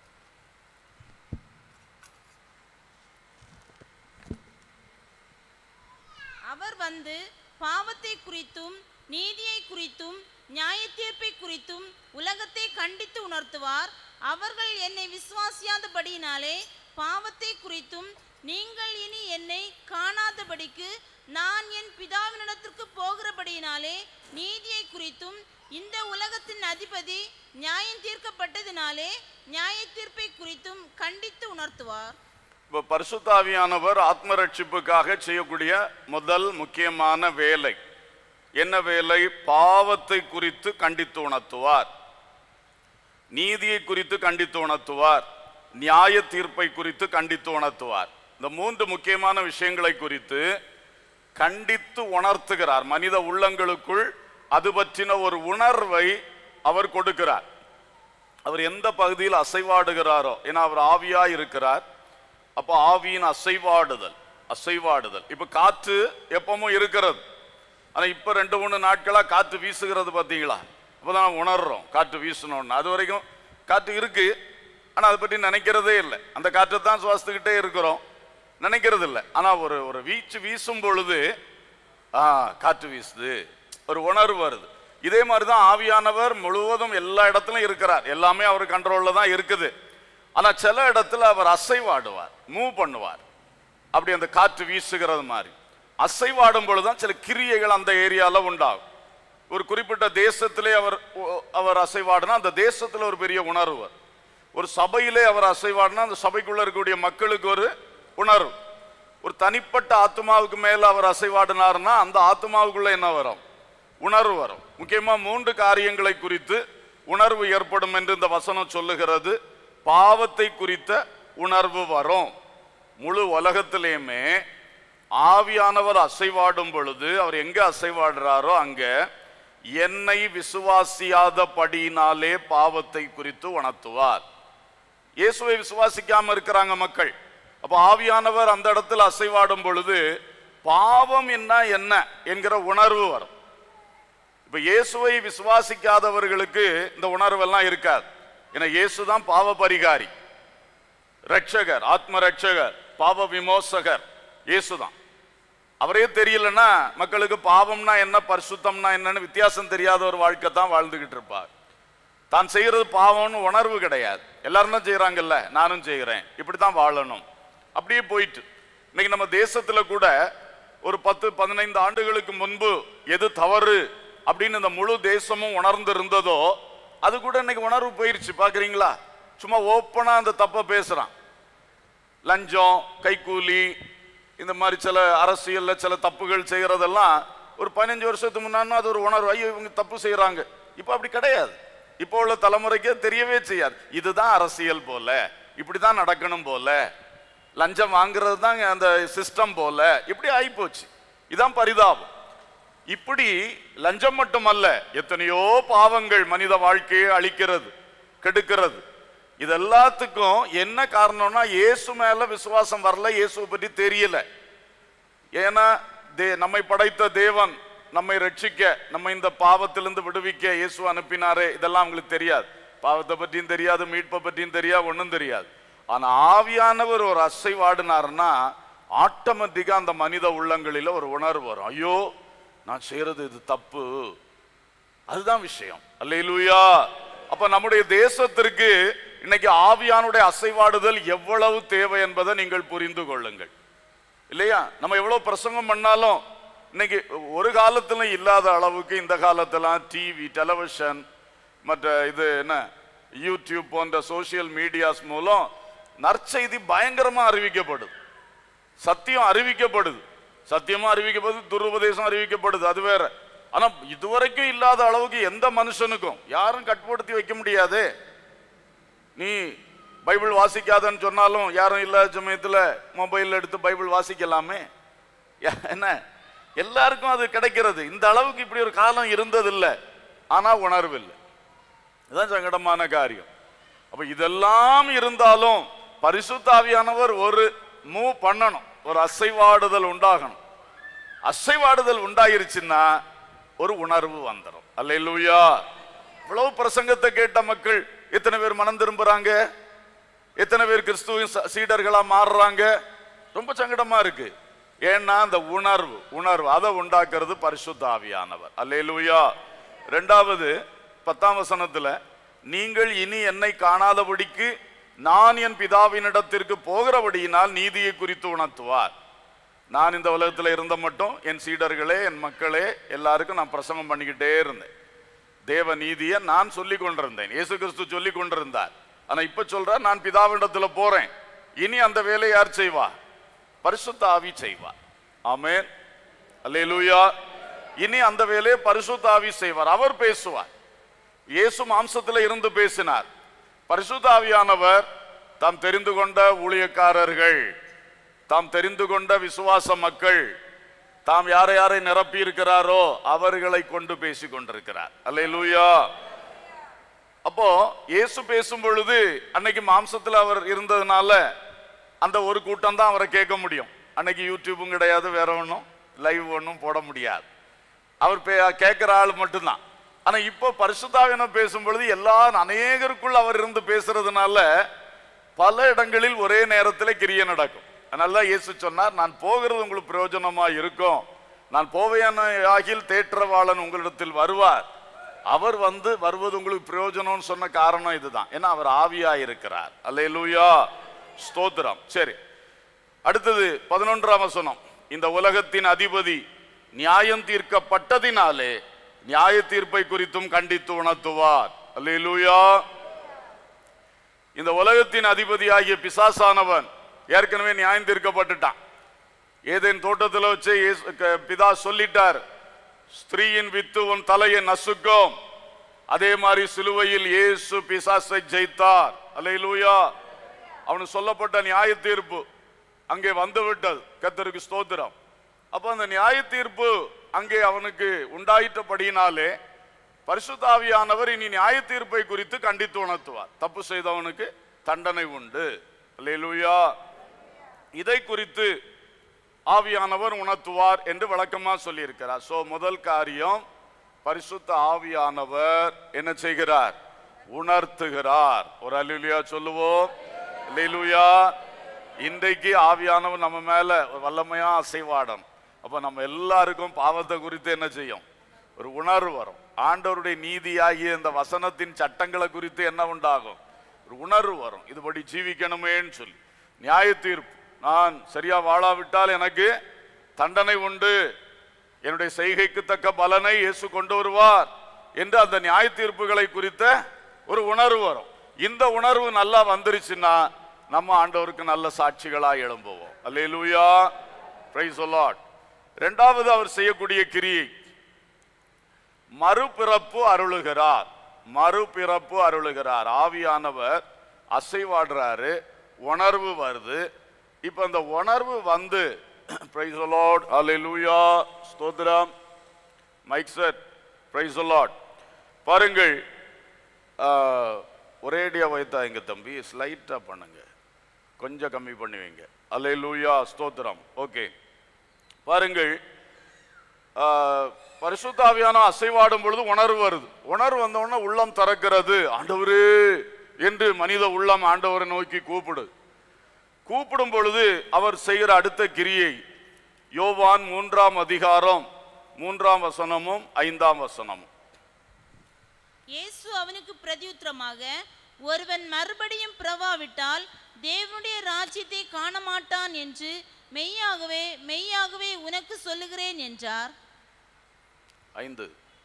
அவர் வந்து பாவத்தை குறித்தும் நீதியை குறித்தும் நியாயத்தீர்ப்பை குறித்தும் உலகத்தை கண்டித்து உணர்த்துவார் அவர்கள் என்னை விசுவாசியாதபடியினாலே பாவத்தை குறித்தும் நீங்கள் இனி என்னை காணாதபடிக்கு நான் என் பிதாவினிடத்திற்கு போகிறபடியினாலே நீதியை குறித்தும் இந்த உலகத்தின் அதிபதி நியாயம் தீர்க்கப்பட்டதினாலே நியாயத்தீர்ப்பை குறித்தும் கண்டித்து உணர்த்துவார் இப்போ பரிசுத்தாவியானவர் ஆத்ம ரட்சிப்புக்காக செய்யக்கூடிய முதல் முக்கியமான வேலை என்ன வேலை பாவத்தை குறித்து கண்டித்து உணர்த்துவார் நீதியை குறித்து கண்டித்து உணர்த்துவார் நியாய தீர்ப்பை குறித்து கண்டித்து உணர்த்துவார் இந்த மூன்று முக்கியமான விஷயங்களை குறித்து கண்டித்து உணர்த்துகிறார் மனித உள்ளங்களுக்குள் அது பற்றின ஒரு உணர்வை அவர் கொடுக்கிறார் அவர் எந்த பகுதியில் அசைவாடுகிறாரோ ஏன்னா அவர் ஆவியா இருக்கிறார் அப்போ ஆவியின் அசைவாடுதல் அசைவாடுதல் இப்ப காற்று எப்பவும் இருக்கிறது ஆனா இப்ப ரெண்டு மூணு நாட்களா காற்று வீசுகிறது பாத்தீங்களா அப்பதான் நம்ம உணர்றோம் காற்று வீசணும்னு அது வரைக்கும் காற்று இருக்கு ஆனா அதை பற்றி நினைக்கிறதே இல்லை அந்த காற்றை தான் சுவாசித்துக்கிட்டே இருக்கிறோம் நினைக்கிறது இல்லை ஆனா ஒரு ஒரு வீச்சு வீசும் பொழுது ஆ காற்று வீசுது ஒரு உணர்வு வருது இதே மாதிரி தான் ஆவியானவர் முழுவதும் எல்லா இடத்துலயும் இருக்கிறார் எல்லாமே அவர் கண்ட்ரோல்ல தான் இருக்குது ஆனா சில இடத்துல அவர் அசைவாடுவார் மூவ் பண்ணுவார் அப்படி அந்த காற்று வீசுகிறது மாதிரி அசைவாடும் பொழுதுதான் சில கிரியைகள் அந்த ஏரியால உண்டாகும் ஒரு குறிப்பிட்ட தேசத்திலே அவர் அவர் அசைவாடினா அந்த தேசத்துல ஒரு பெரிய உணர்வு வரும். ஒரு சபையிலே அவர் அசைவாடினா அந்த சபைக்குள்ள இருக்கக்கூடிய மக்களுக்கு ஒரு உணர்வு ஒரு தனிப்பட்ட ஆத்மாவுக்கு மேல அவர் அசைவாடினார்னா அந்த ஆத்மாவுக்குள்ள என்ன வரும் உணர்வு வரும் முக்கியமா மூன்று காரியங்களை குறித்து உணர்வு ஏற்படும் என்று இந்த வசனம் சொல்லுகிறது பாவத்தை குறித்த உணர்வு வரும் முழு உலகத்திலேயுமே ஆவியானவர் அசைவாடும் பொழுது அவர் எங்க அசைவாடுறாரோ அங்க என்னை விசுவாசியாதபடியினாலே பாவத்தை குறித்து உணர்த்துவார் இயேசுவை விசுவாசிக்காம இருக்கிறாங்க மக்கள் அப்ப ஆவியானவர் அந்த இடத்துல அசைவாடும் பொழுது பாவம் என்ன என்ன என்கிற உணர்வு வரும் இப்ப இயேசுவை விசுவாசிக்காதவர்களுக்கு இந்த உணர்வெல்லாம் இருக்காது ஏன்னா இயேசு தான் பாவ பரிகாரி ரட்சகர் ஆத்ம ரட்சகர் பாவ விமோசகர் இயேசுதான் அவரே தெரியலன்னா மக்களுக்கு பாவம்னா என்ன பரிசுத்தம்னா என்னன்னு வித்தியாசம் தெரியாத ஒரு வாழ்க்கை தான் வாழ்ந்துகிட்டு இருப்பார் தான் செய்யறது பாவம்னு உணர்வு கிடையாது எல்லாரும் தான் செய்யறாங்கல்ல நானும் செய்கிறேன் இப்படித்தான் வாழணும் அப்படியே போயிட்டு இன்னைக்கு நம்ம தேசத்துல கூட ஒரு பத்து பதினைந்து ஆண்டுகளுக்கு முன்பு எது தவறு அப்படின்னு இந்த முழு தேசமும் உணர்ந்து இருந்ததோ அது கூட இன்னைக்கு உணர்வு போயிருச்சு பாக்குறீங்களா சும்மா ஓப்பனா அந்த தப்ப பேசுறான் லஞ்சம் கைக்கூலி இந்த மாதிரி சில அரசியல்ல சில தப்புகள் செய்யறதெல்லாம் ஒரு பதினஞ்சு வருஷத்துக்கு முன்னாடி அது ஒரு உணர்வு ஐயோ இவங்க தப்பு செய்யறாங்க இப்போ அப்படி கிடையாது இப்போ உள்ள தலைமுறைக்கு தெரியவே செய்யாது இதுதான் அரசியல் போல இப்படிதான் நடக்கணும் போல லஞ்சம் வாங்குறது தான் அந்த சிஸ்டம் போல இப்படி ஆயிப்போச்சு இதான் பரிதாபம் இப்படி லஞ்சம் மட்டுமல்ல எத்தனையோ பாவங்கள் மனித வாழ்க்கையை அழிக்கிறது கெடுக்கிறது இது எல்லாத்துக்கும் என்ன காரணம்னா இயேசு மேல விசுவாசம் வரல இயேசுவை பற்றி தெரியல ஏன்னா தே நம்மை படைத்த தேவன் நம்மை ரட்சிக்க நம்ம இந்த பாவத்திலிருந்து விடுவிக்க இயேசு அனுப்பினாரே இதெல்லாம் அவங்களுக்கு தெரியாது பாவத்தை பற்றியும் தெரியாது மீட்பை பற்றியும் தெரியாது ஒண்ணும் தெரியாது ஆனா ஆவியானவர் ஒரு அசைவாடினாருன்னா ஆட்டோமேட்டிக்கா அந்த மனித உள்ளங்களில ஒரு உணர்வு வரும் ஐயோ நான் செய்யறது இது தப்பு அதுதான் விஷயம் அல்லேலூயா அப்ப நம்முடைய தேசத்திற்கு இன்னைக்கு ஆவியானுடைய அசைவாடுதல் எவ்வளவு தேவை என்பதை நீங்கள் புரிந்து கொள்ளுங்கள் இல்லையா நம்ம எவ்வளவு பிரசங்கம் பண்ணாலும் இன்னைக்கு ஒரு காலத்துல இல்லாத அளவுக்கு இந்த காலத்துல டிவி டெலிவிஷன் மற்ற இது என்ன யூடியூப் போன்ற சோசியல் மீடியாஸ் மூலம் நற்செய்தி பயங்கரமா அறிவிக்கப்படுது சத்தியம் அறிவிக்கப்படுது சத்தியமா அறிவிக்கப்படுது துருபதேசம் அறிவிக்கப்படுது அது வேற ஆனா இதுவரைக்கும் இல்லாத அளவுக்கு எந்த மனுஷனுக்கும் யாரும் கட்டுப்படுத்தி வைக்க முடியாது நீ பைபிள் வாசிக்காதன்னு சொன்னாலும் யாரும் இல்லாத சமயத்துல மொபைல் எடுத்து பைபிள் வாசிக்கலாமே யா- என்ன எல்லாருக்கும் அது கிடைக்கிறது இந்த அளவுக்கு இப்படி ஒரு காலம் இருந்ததில்லை ஆனா உணர்வு இல்லை இதுதான் சங்கடமான காரியம் அப்ப இதெல்லாம் இருந்தாலும் பரிசுத்தாவியானவர் ஒரு மூவ் பண்ணணும் ஒரு அசைவாடுதல் உண்டாகணும் அசைவாடுதல் உண்டாயிருச்சுன்னா ஒரு உணர்வு வந்துடும் அல்லேலூயா இவ்வளவு பிரசங்கத்தை கேட்ட மக்கள் எத்தனை பேர் மனம் திரும்புறாங்க எத்தனை பேர் கிறிஸ்துவின் ச- சீடர்களா மாறுறாங்க ரொம்ப சங்கடமா இருக்கு ஏன்னா அந்த உணர்வு உணர்வு அதை உண்டாக்குறது பரிசுத்த ஆவியானவர் அல்லேலூயா ரெண்டாவது பத்தாம் வசனத்துல நீங்கள் இனி என்னை காணாதபடிக்கு நான் என் பிதாவினிடத்திற்கு போகிறபடியினால் நீதியை குறித்து உணர்த்துவார் நான் இந்த உலகத்துல இருந்த மட்டும் என் சீடர்களே என் மக்களே எல்லாருக்கும் நான் பிரசங்கம் பண்ணிக்கிட்டே இருந்தேன் தேவ நீதியை நான் சொல்லி கொண்டிருந்தேன் இயேசு கிறிஸ்து சொல்லி கொண்டிருந்தார் ஆனா இப்ப சொல்ற நான் பிதாவினிடத்துல போறேன் இனி அந்த வேலையை யார் செய்வா பரிசுத்த ஆவி செய்வா ஆமென் அல்லேலூயா இனி அந்த வேலையை பரிசுத்த ஆவி செய்வார் அவர் பேசுவார் இயேசு மாம்சத்துல இருந்து பேசினார் பரிசுத்த ஆவியானவர் தாம் தெரிந்து கொண்ட ஊழியக்காரர்கள் தாம் தெரிந்து கொண்ட விசுவாச மக்கள் தாம் யாரை யாரை நிரப்பி இருக்கிறாரோ அவர்களை கொண்டு பேசிக் கொண்டிருக்கிறார் அல்லேலூயா அப்போ இயேசு பேசும் பொழுது அன்னைக்கு மாம்சத்துல அவர் இருந்ததுனால அந்த ஒரு கூட்டம் தான் அவரை கேட்க முடியும் அன்னைக்கு யூடியூபும் கிடையாது வேற ஒன்றும் லைவ் ஒன்றும் போட முடியாது அவர் பே- கேட்கிற ஆள் மட்டும்தான் ஆனா இப்போ பரிசுத்தாவின பேசும் பொழுது எல்லா அநேகருக்குள்ள அவர் இருந்து பேசுறதுனால பல இடங்களில் ஒரே நேரத்தில் கிரியை நடக்கும் அதனால தான் இயேசு சொன்னார் நான் போகிறது உங்களுக்கு பிரயோஜனமா இருக்கும் நான் போவேன ஆகில் தேற்றவாளன் உங்களிடத்தில் வருவார் அவர் வந்து வருவது உங்களுக்கு பிரயோஜனம்னு சொன்ன காரணம் இதுதான் ஏன்னா அவர் ஆவியா இருக்கிறார் அல்லேலூயா ஸ்தோத்திரம் சரி அடுத்தது பதினொன்றாம் வசனம் இந்த உலகத்தின் அதிபதி நியாயம் தீர்க்கப்பட்டதினாலே நியாய தீர்ப்பை குறித்தும் கண்டித்து உணர்த்துவார் அல்லேலூயா இந்த உலகத்தின் அதிபதியாகிய பிசாசானவன் ஏற்கனவே நியாயம் தீர்க்கப்பட்டுட்டான் ஏதேன் தோட்டத்தில் வச்சு இயேசு- க- பிதா சொல்லிட்டார் ஸ்திரீயின் வித்து உன் தலையை நசுக்கும் அதே மாதிரி சிலுவையில் இயேசு பிசாசை ஜெயித்தார் அல்லேலூயா அவனுக்கு சொல்லப்பட்ட நியாய தீர்ப்பு அங்கே வந்து விட்டது கர்த்தருக்கு ஸ்தோத்திரம் அப்ப அந்த நியாய தீர்ப்பு அங்கே அவனுக்கு உண்டாயிட்டபடியினாலே பரிசுத்தாவியானவர் இனி நியாய தீர்ப்பை குறித்து கண்டித்து உணர்த்துவார் தப்பு செய்தவனுக்கு தண்டனை உண்டு அல்லேலூயா இதை குறித்து ஆவியானவர் உணர்த்துவார் என்று விளக்கமா சொல்லியிருக்கிறார் சோ முதல் காரியம் பரிசுத்த ஆவியானவர் என்ன செய்கிறார் உணர்த்துகிறார் ஒரு அல்லேலூயா சொல்லுவோம் அல்லேலூயா இன்றைக்கு ஆவியானவர் நம்ம மேல ஒரு வல்லமையா அசைவாடம் அப்ப நம்ம எல்லாருக்கும் பாவத்தை குறித்து என்ன செய்யும் ஒரு உணர்வு வரும் ஆண்டவருடைய நீதியாகிய இந்த வசனத்தின் சட்டங்களை குறித்து என்ன உண்டாகும் ஒரு உணர்வு வரும் இதுபடி ஜீவிக்கணுமேன்னு சொல்லி நியாய தீர்ப்பு நான் சரியா வாழாவிட்டால் எனக்கு தண்டனை உண்டு என்னுடைய செய்கைக்கு தக்க பலனை இயேசு கொண்டு வருவார் என்று அந்த நியாய தீர்ப்புகளை குறித்த ஒரு உணர்வு வரும் இந்த உணர்வு நல்லா வந்துருச்சுன்னா நம்ம ஆண்டவருக்கு நல்ல சாட்சிகளா எழும்புவோம் அல்லேலூயா பிரைஸ் லார்ட் இரண்டாவது அவர் செய்யக்கூடிய கிரியை மறுபிறப்பு அருளுகிறார் மறுபிறப்பு அருளுகிறார் ஆவியானவர் அசைவாடுறாரு உணர்வு வருது இப்ப அந்த உணர்வு வந்து பிரைஸ் லார்ட் அல்லேலூயா ஸ்தோத்திரம் மைக் சார் பிரைஸ் லார்ட் பாருங்கள் ஆஹ், ஒரேடியா வைத்தா எங்க தம்பி ஸ்லைட்டா பண்ணுங்க கொஞ்சம் கம்மி பண்ணுவீங்க அல்லேலூயா ஸ்தோத்திரம் ஓகே பாருங்கள் ஆஹ், பரிசுத்தாவியான அசைவாடும் பொழுது உணர்வு வருது உணர்வு வந்த உடனே உள்ளம் திறக்கிறது ஆண்டவரே என்று மனித உள்ளம் ஆண்டவரை நோக்கி கூப்பிடு கூப்பிடும் பொழுது அவர் செய்கிற அடுத்த கிரியை யோவான் மூன்றாம் அதிகாரம் மூன்றாம் வசனமும் ஐந்தாம் வசனமும் இயேசு அவனுக்கு பிரதியுத்தரமாக ஒருவன் மறுபடியும் பிறவாவிட்டால் தேவனுடைய ராஜ்யத்தை காண மாட்டான் என்று மெய்யாகவே மெய்யாகவே உனக்கு சொல்லுகிறேன் என்றார் ஐந்து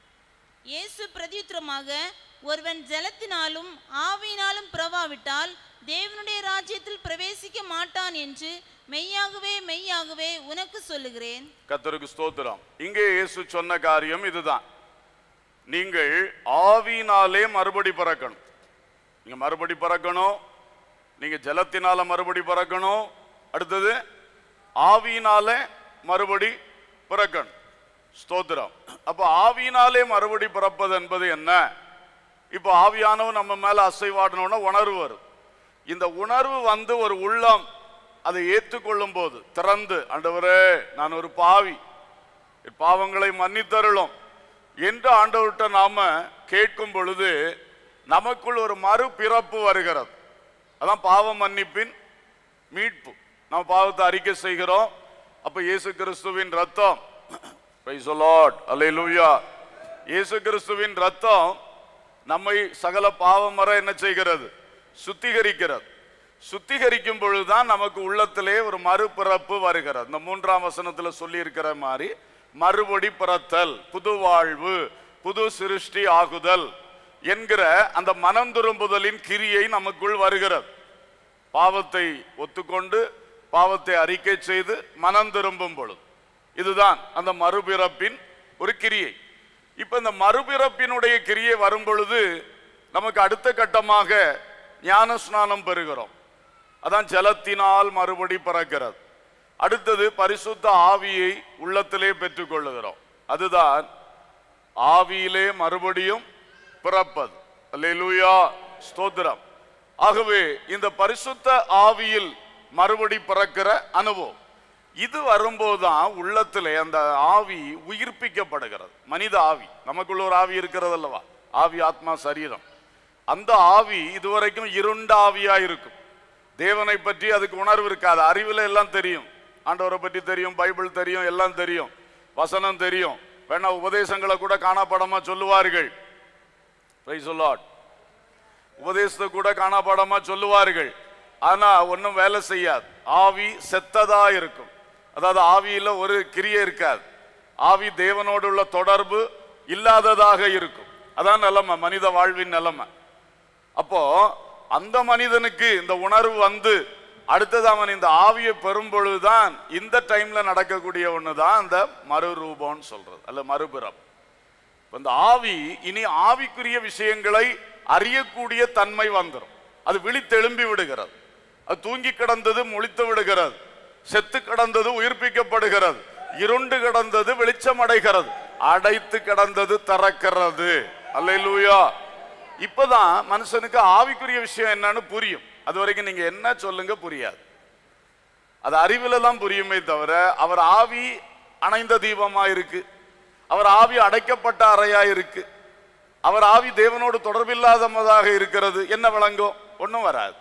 இயேசு பிரதியுத்தரமாக ஒருவன் ஜலத்தினாலும் ஆவியினாலும் பிறவாவிட்டால் தேவனுடைய ராஜ்யத்தில் பிரவேசிக்க மாட்டான் என்று மெய்யாகவே மெய்யாகவே உனக்கு சொல்லுகிறேன் கத்தருக்கு ஸ்தோத்திரம் இங்கே இயேசு சொன்ன காரியம் இதுதான் நீங்கள் ஆவியினாலே மறுபடி பிறக்கணும் நீங்க மறுபடி பிறக்கணும் நீங்க ஜலத்தினால மறுபடி பிறக்கணும் அடுத்தது ஆவியினாலே மறுபடி பிறக்கணும் ஸ்தோத்திரம் அப்ப ஆவியினாலே மறுபடி பிறப்பது என்பது என்ன இப்போ ஆவியானவர் நம்ம மேல அசைவாடணும்னா உணர்வு வரும் இந்த உணர்வு வந்து ஒரு உள்ளம் அதை ஏற்றுக்கொள்ளும் போது திறந்து ஆண்டவரே நான் ஒரு பாவி என் பாவங்களை மன்னித்தருளும் என்று ஆண்டவர்கிட்ட நாம கேட்கும் பொழுது நமக்குள் ஒரு மறுபிறப்பு வருகிறது அதான் பாவ மன்னிப்பின் மீட்பு நம்ம பாவத்தை அறிக்கை செய்கிறோம் அப்ப இயேசு கிறிஸ்துவின் ரத்தம் Praise the Lord. Hallelujah. இயேசு கிறிஸ்துவின் ரத்தம் நம்மை சகல பாவம் வர என்ன செய்கிறது சுத்திகரிக்கிறது சுத்திகரிக்கும் பொழுதுதான் நமக்கு உள்ளத்திலே ஒரு மறுபிறப்பு வருகிறது இந்த மூன்றாம் வசனத்துல சொல்லி இருக்கிற மாதிரி மறுபடி பிறத்தல் புது வாழ்வு புது சிருஷ்டி ஆகுதல் என்கிற அந்த மனம் திரும்புதலின் கிரியை நமக்குள் வருகிறது பாவத்தை ஒத்துக்கொண்டு பாவத்தை அறிக்கை செய்து மனம் திரும்பும் பொழுது இதுதான் அந்த மறுபிறப்பின் ஒரு கிரியை இப்ப இந்த மறுபிறப்பினுடைய கிரியை வரும் பொழுது நமக்கு அடுத்த கட்டமாக ஞான ஸ்நானம் பெறுகிறோம் அதான் ஜலத்தினால் மறுபடி பிறக்கிறது அடுத்தது பரிசுத்த ஆவியை உள்ளத்திலே பெற்றுக்கொள்ளுகிறோம் அதுதான் ஆவியிலே மறுபடியும் பிறப்பது அல்லேலூயா ஸ்தோத்திரம் ஆகவே இந்த பரிசுத்த ஆவியில் மறுபடி பிறக்கிற அனுபவம் இது வரும்போதுதான் உள்ளத்திலே அந்த ஆவி உயிர்ப்பிக்கப்படுகிறது மனித ஆவி நமக்குள்ள ஒரு ஆவி இருக்கிறது அல்லவா ஆவி ஆத்மா சரீரம் அந்த ஆவி இதுவரைக்கும் இருண்ட ஆவியா இருக்கும் தேவனை பற்றி அதுக்கு உணர்வு இருக்காது அறிவில் எல்லாம் தெரியும் ஆண்டவரை பற்றி தெரியும் பைபிள் தெரியும் எல்லாம் தெரியும் வசனம் தெரியும் வேணா உபதேசங்களை கூட காணாப்படமா சொல்லுவார்கள் Praise the Lord. உபதேசத்தை கூட காணாப்பாடமா சொல்லுவார்கள் ஆனா ஒன்றும் வேலை செய்யாது ஆவி செத்ததா இருக்கும் அதாவது ஆவியில ஒரு கிரியை இருக்காது ஆவி தேவனோடு உள்ள தொடர்பு இல்லாததாக இருக்கும் அதான் நிலைமை மனித வாழ்வின் நிலைமை அப்போ அந்த மனிதனுக்கு இந்த உணர்வு வந்து அடுத்தது அவன் இந்த ஆவியை பெறும் பொழுதுதான் இந்த டைம்ல நடக்கக்கூடிய ஒண்ணுதான் அந்த மறுரூபம்னு சொல்றது அல்ல மறுபிறப்பு இப்ப இந்த ஆவி இனி ஆவிக்குரிய விஷயங்களை அறியக்கூடிய தன்மை வந்துடும் அது விழித்தெழும்பி விடுகிறது அது தூங்கி கிடந்தது முழித்து விடுகிறது செத்து கிடந்தது உயிர்ப்பிக்கப்படுகிறது இருண்டு கிடந்தது வெளிச்சம் அடைகிறது அடைத்து கிடந்தது திறக்கிறது அல்லேலூயா இப்பதான் மனுஷனுக்கு ஆவிக்குரிய விஷயம் என்னன்னு புரியும் அது வரைக்கும் நீங்க என்ன சொல்லுங்க புரியாது அது அறிவுல தான் புரியுமே தவிர அவர் ஆவி அணைந்த தீபமா இருக்கு அவர் ஆவி அடைக்கப்பட்ட அறையா இருக்கு அவர் ஆவி தேவனோடு தொடர்பில்லாததாக இருக்கிறது என்ன விளங்கும் ஒண்ணும் வராது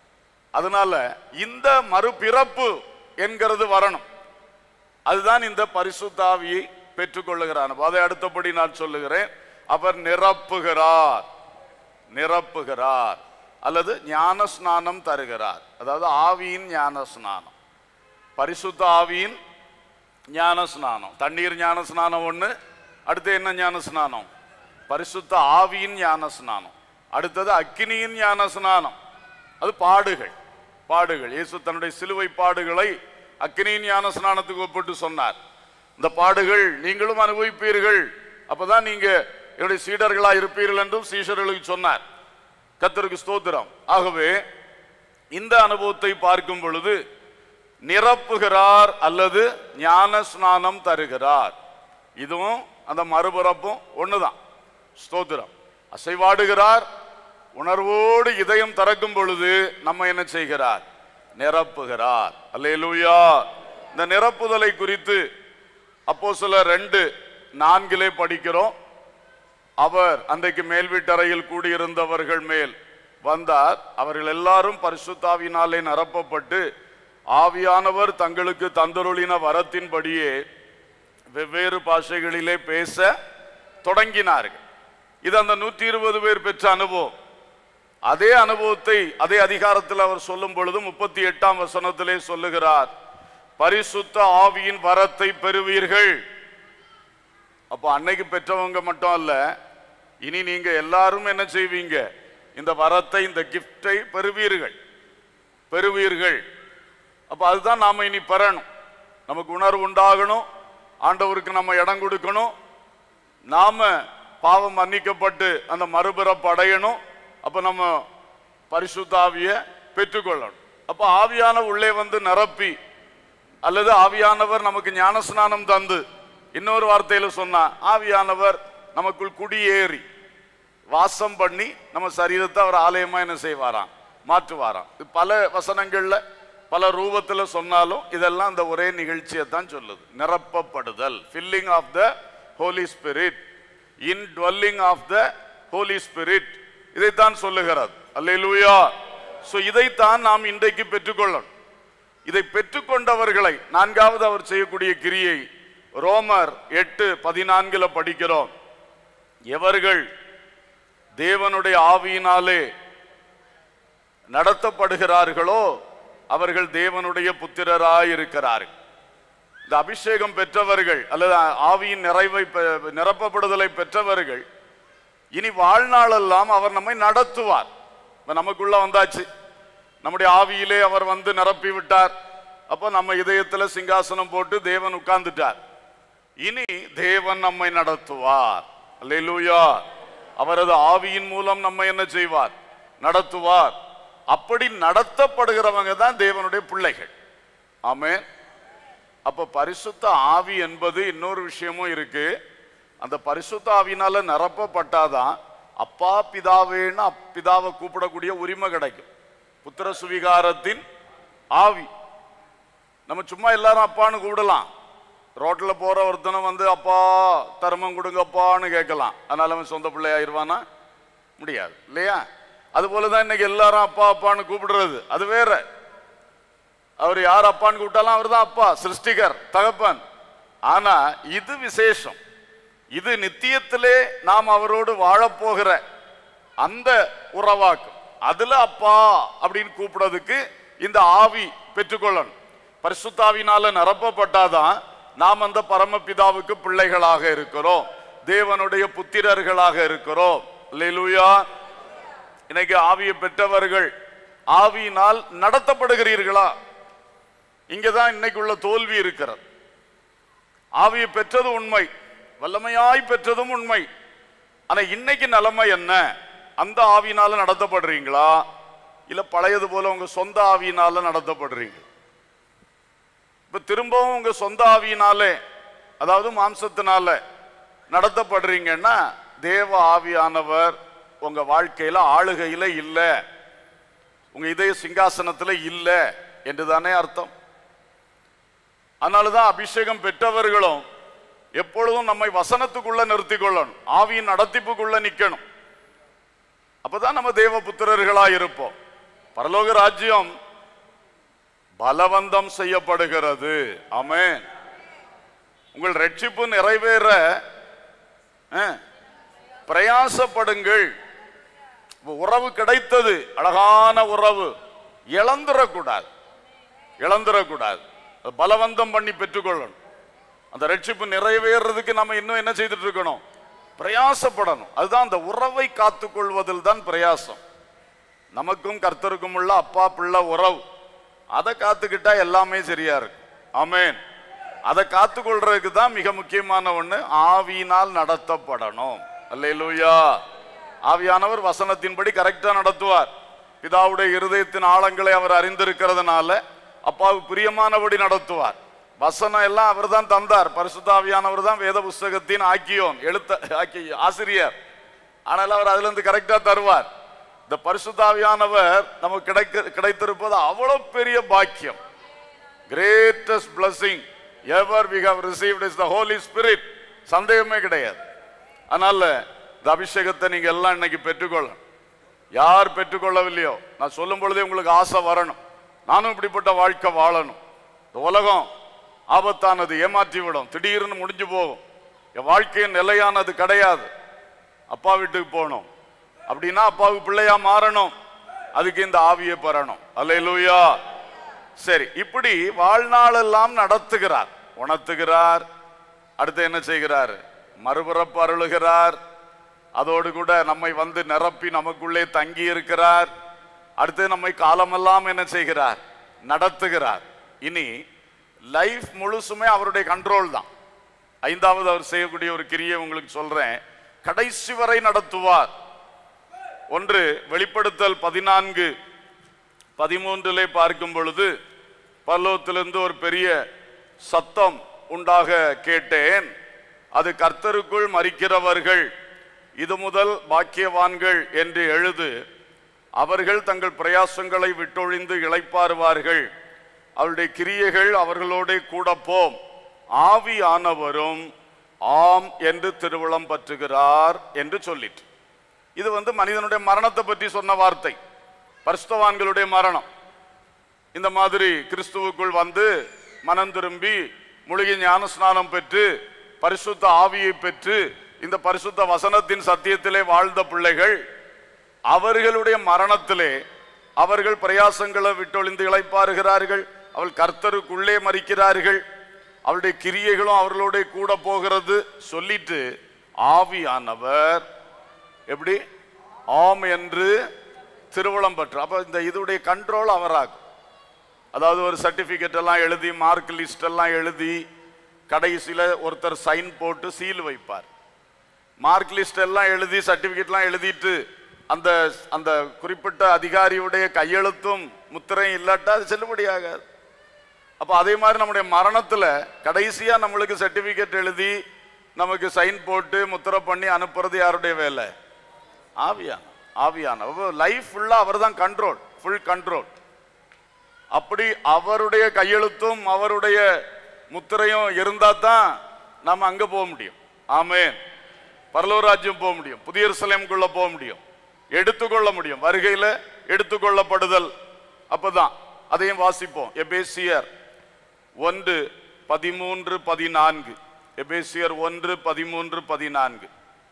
அதனால இந்த மறுபிறப்பு என்கிறது வரணும் அதுதான் இந்த பரிசுத்த ஆவியை பெற்றுக்கொள்ளுகிறான் அதை அடுத்தபடி நான் சொல்லுகிறேன் அவர் நிரப்புகிறார் நிரப்புகிறார் அல்லது ஞான ஸ்நானம் தருகிறார் அதாவது ஆவியின் ஞான ஸ்நானம் பரிசுத்த ஆவியின் ஞான ஸ்நானம் தண்ணீர் ஞான ஸ்நானம் ஒண்ணு அடுத்து என்ன ஞான ஸ்நானம் பரிசுத்த ஆவியின் ஞான ஸ்நானம் அடுத்தது அக்கினியின் ஞான ஸ்நானம் அது பாடுகள் பாடுகள் இயேசு தன்னுடைய சிலுவை பாடுகளை அக்கினியின் ஞான ஸ்நானத்துக்கு ஒப்பிட்டு சொன்னார் இந்த பாடுகள் நீங்களும் அனுபவிப்பீர்கள் அப்பதான் நீங்க என்னுடைய சீடர்களா இருப்பீர்கள் என்றும் சீஷர்களுக்கு சொன்னார் கர்த்தருக்கு ஸ்தோத்திரம் ஆகவே இந்த அனுபவத்தை பார்க்கும் பொழுது நிரப்புகிறார் அல்லது ஞான ஸ்நானம் தருகிறார் இதுவும் அந்த மறுபிறப்பும் ஒண்ணுதான் ஸ்தோத்திரம் அசைவாடுகிறார் உணர்வோடு இதயம் திறக்கும் பொழுது நம்ம என்ன செய்கிறார் நிரப்புகிறார் அல்லேலூயா இந்த நிரப்புதலை குறித்து அப்போ சில ரெண்டு நான்கிலே படிக்கிறோம் அவர் அன்றைக்கு மேல் வீட்டறையில் கூடியிருந்தவர்கள் மேல் வந்தார் அவர்கள் எல்லாரும் பரிசுத்தாவினாலே நிரப்பப்பட்டு ஆவியானவர் தங்களுக்கு தந்தருளின வரத்தின்படியே வெவ்வேறு பாஷைகளிலே பேச தொடங்கினார்கள் இது அந்த நூற்றி இருபது பேர் பெற்ற அனுபவம் அதே அனுபவத்தை அதே அதிகாரத்தில் அவர் சொல்லும் பொழுது முப்பத்தி எட்டாம் வசனத்திலே சொல்லுகிறார் பரிசுத்த ஆவியின் வரத்தை பெறுவீர்கள் அப்போ அன்னைக்கு பெற்றவங்க மட்டும் அல்ல இனி நீங்க எல்லாரும் என்ன செய்வீங்க இந்த வரத்தை இந்த கிஃப்டை பெறுவீர்கள் பெறுவீர்கள் அப்ப அதுதான் நாம இனி பெறணும் நமக்கு உணர்வு உண்டாகணும் ஆண்டவருக்கு நம்ம இடம் கொடுக்கணும் நாம பாவம் மன்னிக்கப்பட்டு அந்த மறுபிறப்பு அடையணும் அப்ப நம்ம பரிசுத்த ஆவியை பெற்றுக்கொள்ளணும் அப்ப ஆவியான உள்ளே வந்து நிரப்பி அல்லது ஆவியானவர் நமக்கு ஞானஸ்நானம் தந்து இன்னொரு வார்த்தையில சொன்னா ஆவியானவர் நமக்குள் குடியேறி வாசம் பண்ணி நம்ம சரீரத்தை அவர் ஆலயமா என்ன செய்வாராம் மாற்றுவாராம் இது பல வசனங்கள்ல பல ரூபத்துல சொன்னாலும் இதெல்லாம் அந்த ஒரே நிகழ்ச்சியை தான் சொல்லுது நிரப்பப்படுதல் filling of the holy spirit indwelling of the holy spirit இதைத்தான் சொல்லுகிறது அல்லேலூயா சோ இதைத்தான் நாம் இன்றைக்கு பெற்றுக்கொள்ளணும் இதை பெற்றுக்கொண்டவர்களை நான்காவது அவர் செய்யக்கூடிய கிரியை ரோமர் எட்டு பதினான்குல படிக்கிறோம் எவர்கள் தேவனுடைய ஆவியினாலே நடத்தப்படுகிறார்களோ அவர்கள் தேவனுடைய புத்திரராய் இருக்கிறார்கள் இந்த அபிஷேகம் பெற்றவர்கள் அல்லது ஆவியின் நிறைவை பெ- நிரப்பப்படுதலை பெற்றவர்கள் இனி வாழ்நாளெல்லாம் அவர் நம்மை நடத்துவார் இப்ப நமக்குள்ள வந்தாச்சு நம்முடைய ஆவியிலே அவர் வந்து நிரப்பி விட்டார் அப்போ நம்ம இதயத்துல சிங்காசனம் போட்டு தேவன் உட்கார்ந்துட்டார் இனி தேவன் நம்மை நடத்துவார் அல்லேலூயா அவரது ஆவியின் மூலம் நம்ம என்ன செய்வார் நடத்துவார் அப்படி நடத்தப்படுகிறவங்க தான் தேவனுடைய பிள்ளைகள் ஆமென் அப்ப பரிசுத்த ஆவி என்பது இன்னொரு விஷயமும் இருக்கு அந்த பரிசுத்த ஆவினால நிரப்பப்பட்டாதான் அப்பா பிதாவேன்னு அப்~ பிதாவை கூப்பிடக்கூடிய உரிமை கிடைக்கும் புத்திர சுவிகாரத்தின் ஆவி நம்ம சும்மா எல்லாரும் அப்பான்னு கூப்பிடலாம் ரோட்ல போற ஒருத்தனும் வந்து அப்பா தர்மம் கொடுங்கப்பான்னு கேட்கலாம் அதனால அவன் சொந்த பிள்ளையாயிருவானா முடியாது இல்லையா அது போலதான் இன்னைக்கு எல்லாரும் அப்பா அப்பான்னு கூப்பிடுறது அது வேற அவர் யார் அப்பான்னு கூப்பிட்டாலும் அவர் தான் அப்பா சிருஷ்டிகர் தகப்பன் ஆனா இது விசேஷம் இது நித்தியத்திலே நாம் அவரோடு வாழப்போகிற அந்த உறவாக்கும் அதுல அப்பா அப்படின்னு கூப்பிடுறதுக்கு இந்த ஆவி பெற்றுக்கொள்ளணும் பரிசுத்தாவினால நிரப்பப்பட்டாதான் நாம் அந்த பரமபிதாவுக்கு பிள்ளைகளாக இருக்கிறோம் தேவனுடைய புத்திரர்களாக இருக்கிறோம் அல்லேலூயா இன்னைக்கு ஆவியை பெற்றவர்கள் ஆவியினால் நடத்தப்படுகிறீர்களா இங்கதான் இன்னைக்கு உள்ள தோல்வி இருக்கிறது ஆவியை பெற்றது உண்மை வல்லமையாய் பெற்றதும் உண்மை ஆனா இன்னைக்கு நிலைமை என்ன அந்த ஆவியினால நடத்தப்படுறீங்களா இல்ல பழையது போல உங்க சொந்த ஆவியினால நடத்தப்படுறீங்க இப்ப திரும்பவும் உங்க சொந்த ஆவியினாலே அதாவது மாம்சத்தினால நடத்தப்படுறீங்கன்னா தேவ ஆவியானவர் உங்க வாழ்க்கையில ஆளுகையில இல்ல உங்க இதய சிங்காசனத்துல இல்ல என்றுதானே அர்த்தம் அதனாலதான் அபிஷேகம் பெற்றவர்களும் எப்பொழுதும் நம்மை வசனத்துக்குள்ள நிறுத்திக் கொள்ளணும் ஆவியின் நடத்திப்புக்குள்ள நிக்கணும் அப்பதான் நம்ம தேவ புத்திரர்களா இருப்போம் பரலோக ராஜ்யம் பலவந்தம் செய்யப்படுகிறது ஆமென் உங்கள் ரட்சிப்பு நிறைவேற அஹ், பிரயாசப்படுங்கள் இப்ப உறவு கிடைத்தது அழகான உறவு இழந்துடக்கூடாது இழந்துடக்கூடாது அது பலவந்தம் பண்ணி பெற்றுக்கொள்ளணும் அந்த ரட்சிப்பு நிறைவேறதுக்கு நம்ம இன்னும் என்ன செய்துட்டு இருக்கணும் பிரயாசப்படணும் அதுதான் அந்த உறவை காத்துக்கொள்வதில் தான் பிரயாசம் நமக்கும் கர்த்தருக்கும் உள்ள அப்பா பிள்ளை உறவு அதை காத்துக்கிட்டா எல்லாமே சரியா இருக்கு ஆமென் அதை காத்துக்கொள்றதுக்கு தான் மிக முக்கியமான ஒண்ணு ஆவியினால் நடத்தப்படணும் அல்லேலூயா ஆவியானவர் வசனத்தின்படி கரெக்டா நடத்துவார் பிதாவுடைய இருதயத்தின் ஆழங்களை அவர் அறிந்திருக்கிறதுனால அப்பாவுக்கு பிரியமானபடி நடத்துவார் வசனம் எல்லாம் அவர் தான் தந்தார் பரிசுத்தாவியானவர் தான் வேத புஸ்தகத்தின் ஆக்கியோன் எழுத்த ஆக்கி ஆசிரியர் ஆனால் அவர் அதுல இருந்து கரெக்டா தருவார் இந்த பரிசுத்தாவியானவர் நமக்கு கிடைக்க கிடைத்திருப்பது அவ்வளவு பெரிய பாக்கியம் greatest blessing ever we have received is the holy spirit சந்தேகமே கிடையாது அதனால இந்த அபிஷேகத்தை நீங்க எல்லாம் இன்னைக்கு பெற்றுக்கொள்ளணும் யார் பெற்றுக்கொள்ளவில்லையோ நான் சொல்லும் பொழுதே உங்களுக்கு ஆசை வரணும் நானும் இப்படிப்பட்ட வாழ்க்கை வாழணும் இந்த உலகம் ஆபத்தானது ஏமாற்றி விடும் திடீர்னு முடிஞ்சு போகும் என் வாழ்க்கையின் நிலையானது கிடையாது அப்பா வீட்டுக்கு போகணும் அப்படின்னா அப்பாவுக்கு பிள்ளையா மாறணும் அதுக்கு இந்த ஆவியை பெறணும் அல்லேலூயா சரி இப்படி வாழ்நாளெல்லாம் நடத்துகிறார் உணர்த்துகிறார் அடுத்து என்ன செய்கிறார் மறுபிறப்பு அருளுகிறார் அதோடு கூட நம்மை வந்து நிரப்பி நமக்குள்ளே தங்கி இருக்கிறார் அடுத்து நம்மை காலமெல்லாம் என்ன செய்கிறார் நடத்துகிறார் இனி லைஃப் முழுசுமே அவருடைய கண்ட்ரோல் தான் ஐந்தாவது அவர் செய்யக்கூடிய ஒரு கிரியை உங்களுக்கு சொல்றேன் கடைசி வரை நடத்துவார் ஒன்று வெளிப்படுத்தல் பதினான்கு பதிமூன்றிலே பார்க்கும் பொழுது பல்லவத்திலிருந்து ஒரு பெரிய சத்தம் உண்டாக கேட்டேன் அது கர்த்தருக்குள் மறிக்கிறவர்கள் இது முதல் பாக்கியவான்கள் என்று எழுது அவர்கள் தங்கள் பிரயாசங்களை விட்டொழிந்து இளைப்பாறுவார்கள் அவருடைய கிரியைகள் அவர்களோட கூட போம் ஆவியானவரும் ஆம் என்று திருவிழம் பற்றுகிறார் என்று சொல்லிட்டு இது வந்து மனிதனுடைய மரணத்தை பற்றி சொன்ன வார்த்தை பரிசுத்தவான்களுடைய மரணம் இந்த மாதிரி கிறிஸ்துவுக்குள் வந்து மனம் திரும்பி முழுகி ஞானஸ்நானம் பெற்று பரிசுத்த ஆவியை பெற்று இந்த பரிசுத்த வசனத்தின் சத்தியத்திலே வாழ்ந்த பிள்ளைகள் அவர்களுடைய மரணத்திலே அவர்கள் பிரயாசங்களை விட்டொழிந்து இளைப்பாறுகிறார்கள் அவள் கர்த்தருக்குள்ளே மறிக்கிறார்கள் அவருடைய கிரியைகளும் அவர்களோட கூட போகிறது சொல்லிட்டு ஆவியானவர் எப்படி ஆம் என்று திருவளம் பற்று அப்ப இந்த இதுடைய கண்ட்ரோல் அவராகும் அதாவது ஒரு சர்டிபிகேட் எல்லாம் எழுதி மார்க் லிஸ்ட் எல்லாம் எழுதி கடைசியில ஒருத்தர் சைன் போட்டு சீல் வைப்பார் மார்க் லிஸ்ட் எல்லாம் எழுதி சர்டிபிகேட்லாம் எழுதிட்டு அந்த அந்த குறிப்பிட்ட அதிகாரியுடைய கையெழுத்தும் முத்திரையும் இல்லாட்டா அது செல்லுபடியாகாது அப்ப அதே மாதிரி நம்முடைய மரணத்துல கடைசியா நம்மளுக்கு சர்டிபிகேட் எழுதி நமக்கு சைன் போட்டு முத்திரை பண்ணி அனுப்புறது யாருடைய வேலை ஆவியான ஆவியான லைஃப் ஃபுல்லா அவர் தான் கண்ட்ரோல் ஃபுல் கண்ட்ரோல் அப்படி அவருடைய கையெழுத்தும் அவருடைய முத்திரையும் இருந்தா தான் நம்ம அங்க போக முடியும் ஆமென் பரலோராஜ்யம் போக முடியும் புதிய எருசலேமுக்குள்ள போக முடியும் எடுத்துக்கொள்ள முடியும் வருகையில எடுத்துக்கொள்ளப்படுதல் அப்பதான் அதையும் வாசிப்போம் எபேசியர் ஒன்று பதிமூன்று பதினான்கு எபேசியர் ஒன்று பதிமூன்று பதினான்கு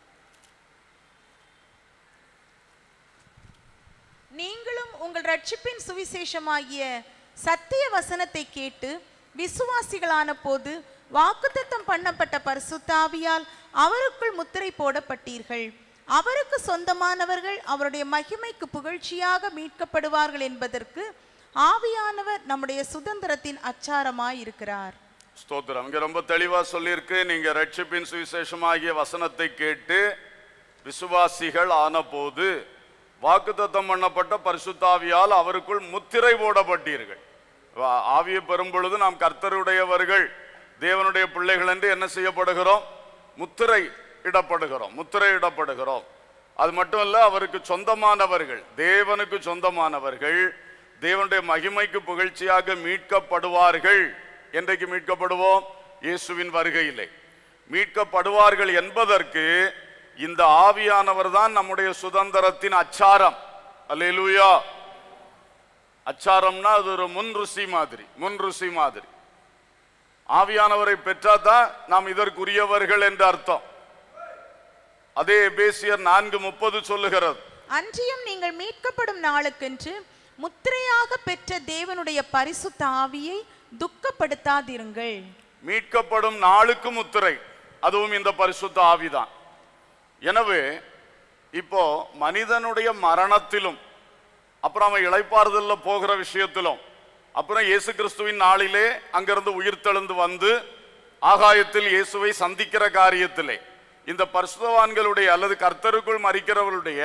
நீங்களும் உங்கள் ரட்சிப்பின் சுவிசேஷமாகிய சத்திய வசனத்தை கேட்டு விசுவாசிகளான போது வாக்குத்தத்தம் பண்ணப்பட்ட பரிசுத்தாவியால் அவருக்குள் முத்திரை போடப்பட்டீர்கள் அவருக்கு சொந்தமானவர்கள் அவருடைய மகிமைக்கு புகழ்ச்சியாக மீட்கப்படுவார்கள் என்பதற்கு ஆவியானவர் நம்முடைய சுதந்திரத்தின் அச்சாரமாய் இருக்கிறார் ஸ்தோத்திரம் இங்க ரொம்ப தெளிவா சொல்லியிருக்கு நீங்க ரட்சிப்பின் சுவிசேஷமாகிய வசனத்தை கேட்டு விசுவாசிகள் ஆனபோது வாக்குத்தத்தம் பண்ணப்பட்ட பரிசுத்தாவியால் அவருக்குள் முத்திரை போடப்பட்டீர்கள் வா- ஆவியை பெறும் பொழுது நாம் கர்த்தருடையவர்கள் தேவனுடைய பிள்ளைகள் என்று என்ன செய்யப்படுகிறோம் முத்திரை இடப்படுகிறோம் முத்திரை இடப்படுகிறோம் அது மட்டுமல்ல அவருக்கு சொந்தமானவர்கள் தேவனுக்கு சொந்தமானவர்கள் தேவனுடைய மகிமைக்கு புகழ்ச்சியாக மீட்கப்படுவார்கள் என்றைக்கு மீட்கப்படுவோம் இயேசுவின் வருகையிலே மீட்கப்படுவார்கள் என்பதற்கு இந்த ஆவியானவர் தான் நம்முடைய சுதந்திரத்தின் அச்சாரம் அல்லேலூயா அச்சாரம்னா அது ஒரு முன் ருசி மாதிரி முன் ருசி மாதிரி ஆவியானவரை பெற்றாதான் நாம் இதற்குரியவர்கள் என்று அர்த்தம் அதே எபேசியர் நான்கு முப்பது சொல்லுகிறது அன்றியும் நீங்கள் மீட்கப்படும் நாளுக்கென்று முத்திரையாக பெற்ற தேவனுடைய பரிசுத்த ஆவியை துக்கப்படுத்தாதிருங்கள் மீட்கப்படும் நாளுக்கு முத்திரை அதுவும் இந்த பரிசுத்த ஆவிதான் எனவே இப்போ மனிதனுடைய மரணத்திலும் அப்புறம் அவன் இளைப்பாறுதல்ல போகிற விஷயத்திலும் அப்புறம் இயேசு கிறிஸ்துவின் நாளிலே அங்கிருந்து உயிர்த்தெழுந்து வந்து ஆகாயத்தில் இயேசுவை சந்திக்கிற காரியத்திலே இந்த பரிசுத்தவான்களுடைய அல்லது கர்த்தருக்குள் மறிக்கிறவருடைய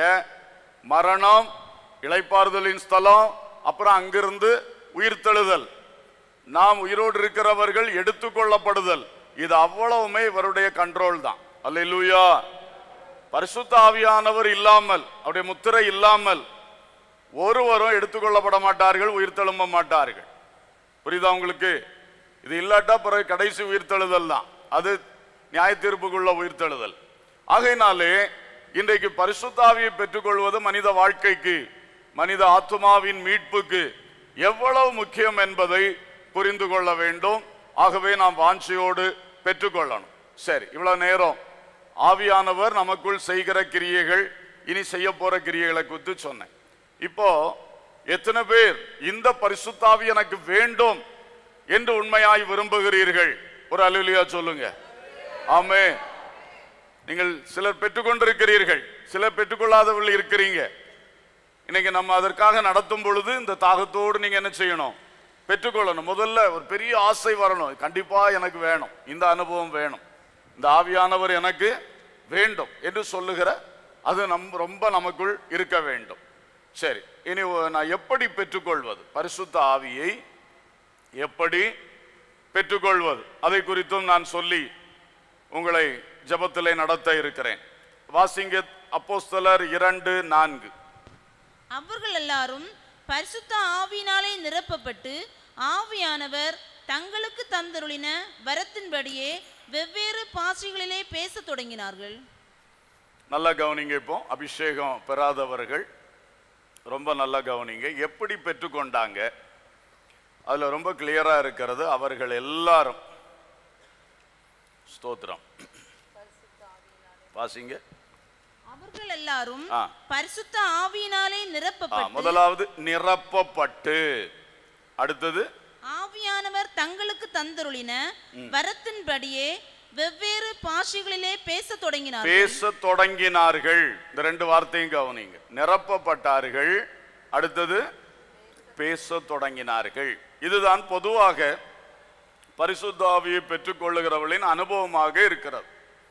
மரணம் இளைப்பாறுதலின் ஸ்தலம் அப்புறம் அங்கிருந்து உயிர்த்தெழுதல் நாம் உயிரோடு இருக்கிறவர்கள் எடுத்துக்கொள்ளப்படுதல் இது அவ்வளவுமே இவருடைய கண்ட்ரோல் தான் அல்லேலூயா பரிசுத்த ஆவியானவர் இல்லாமல் அவருடைய முத்திரை இல்லாமல் ஒருவரும் எடுத்துக்கொள்ளப்பட மாட்டார்கள் உயிர்த்தெழும்ப மாட்டார்கள் புரியுதா உங்களுக்கு இது இல்லாட்டா பிறகு கடைசி உயிர்த்தெழுதல் தான் அது நியாய தீர்ப்புக்குள்ள உயிர்த்தெழுதல் ஆகையினாலே இன்றைக்கு பரிசுத்தாவியை பெற்றுக்கொள்வது மனித வாழ்க்கைக்கு மனித ஆத்மாவின் மீட்புக்கு எவ்வளவு முக்கியம் என்பதை புரிந்து கொள்ள வேண்டும் ஆகவே நாம் வாஞ்சையோடு பெற்றுக்கொள்ளணும் சரி இவ்வளவு நேரம் ஆவியானவர் நமக்குள் செய்கிற கிரியைகள் இனி செய்ய போற கிரியைகளை குறித்து சொன்னேன் இப்போ எத்தனை பேர் இந்த பரிசுத்தாவி எனக்கு வேண்டும் என்று உண்மையாய் விரும்புகிறீர்கள் ஒரு அலுவலியா சொல்லுங்க ஆமே நீங்கள் சிலர் பெற்றுக்கொண்டிருக்கிறீர்கள் சிலர் பெற்றுக்கொள்ளாதவர்கள் இருக்கிறீங்க இன்னைக்கு நம்ம அதற்காக நடத்தும் பொழுது இந்த தாகத்தோடு நீங்க என்ன செய்யணும் பெற்றுக்கொள்ளணும் முதல்ல ஒரு பெரிய ஆசை வரணும் கண்டிப்பா எனக்கு வேணும் இந்த அனுபவம் வேணும் இந்த ஆவியானவர் எனக்கு வேண்டும் என்று சொல்லுகிற அது நம் ரொம்ப நமக்குள் இருக்க வேண்டும் சரி இனி ஒ- நான் எப்படி பெற்றுக்கொள்வது பரிசுத்த ஆவியை எப்படி பெற்றுக்கொள்வது அதை குறித்தும் நான் சொல்லி உங்களை ஜெபத்திலே நடத்த இருக்கிறேன் வாசிங்க அப்போஸ்தலர் இரண்டு நான்கு அவர்கள் எல்லாரும் பரிசுத்த ஆவியினாலே நிரப்பப்பட்டு ஆவியானவர் தங்களுக்கு தந்தருளின வரத்தின்படியே வெவ்வேறு பாஷைகளிலே பேசத் தொடங்கினார்கள் நல்லா கவனிங்க இப்போ அபிஷேகம் பெறாதவர்கள் ரொம்ப நல்லா கவனிங்க எப்படி பெற்றுக்கொண்டாங்க அதுல ரொம்ப கிளியரா இருக்கிறது அவர்கள் எல்லாரும் ஸ்தோத்திரம் வாசிங்க அவர்கள் எல்லாரும் ஆ. பரிசுத்த ஆவியினாலே ஆ, நிரப்பப்பட்டு முதலாவது நிரப்பப்பட்டு அடுத்தது ஆவியானவர் தங்களுக்கு தந்தருளின வரத்தின்படியே வெவ்வேறு பாஷைகளிலே பேசத் தொடங்கினார்கள் பேச தொடங்கினார்கள் இந்த ரெண்டு வார்த்தையும் கவனிங்க நிரப்பப்பட்டார்கள் அடுத்தது பேச தொடங்கினார்கள் இதுதான் பொதுவாக பரிசுத்தாவியை பெற்றுக்கொள்ளுகிறவர்களின் அனுபவமாக இருக்கிறது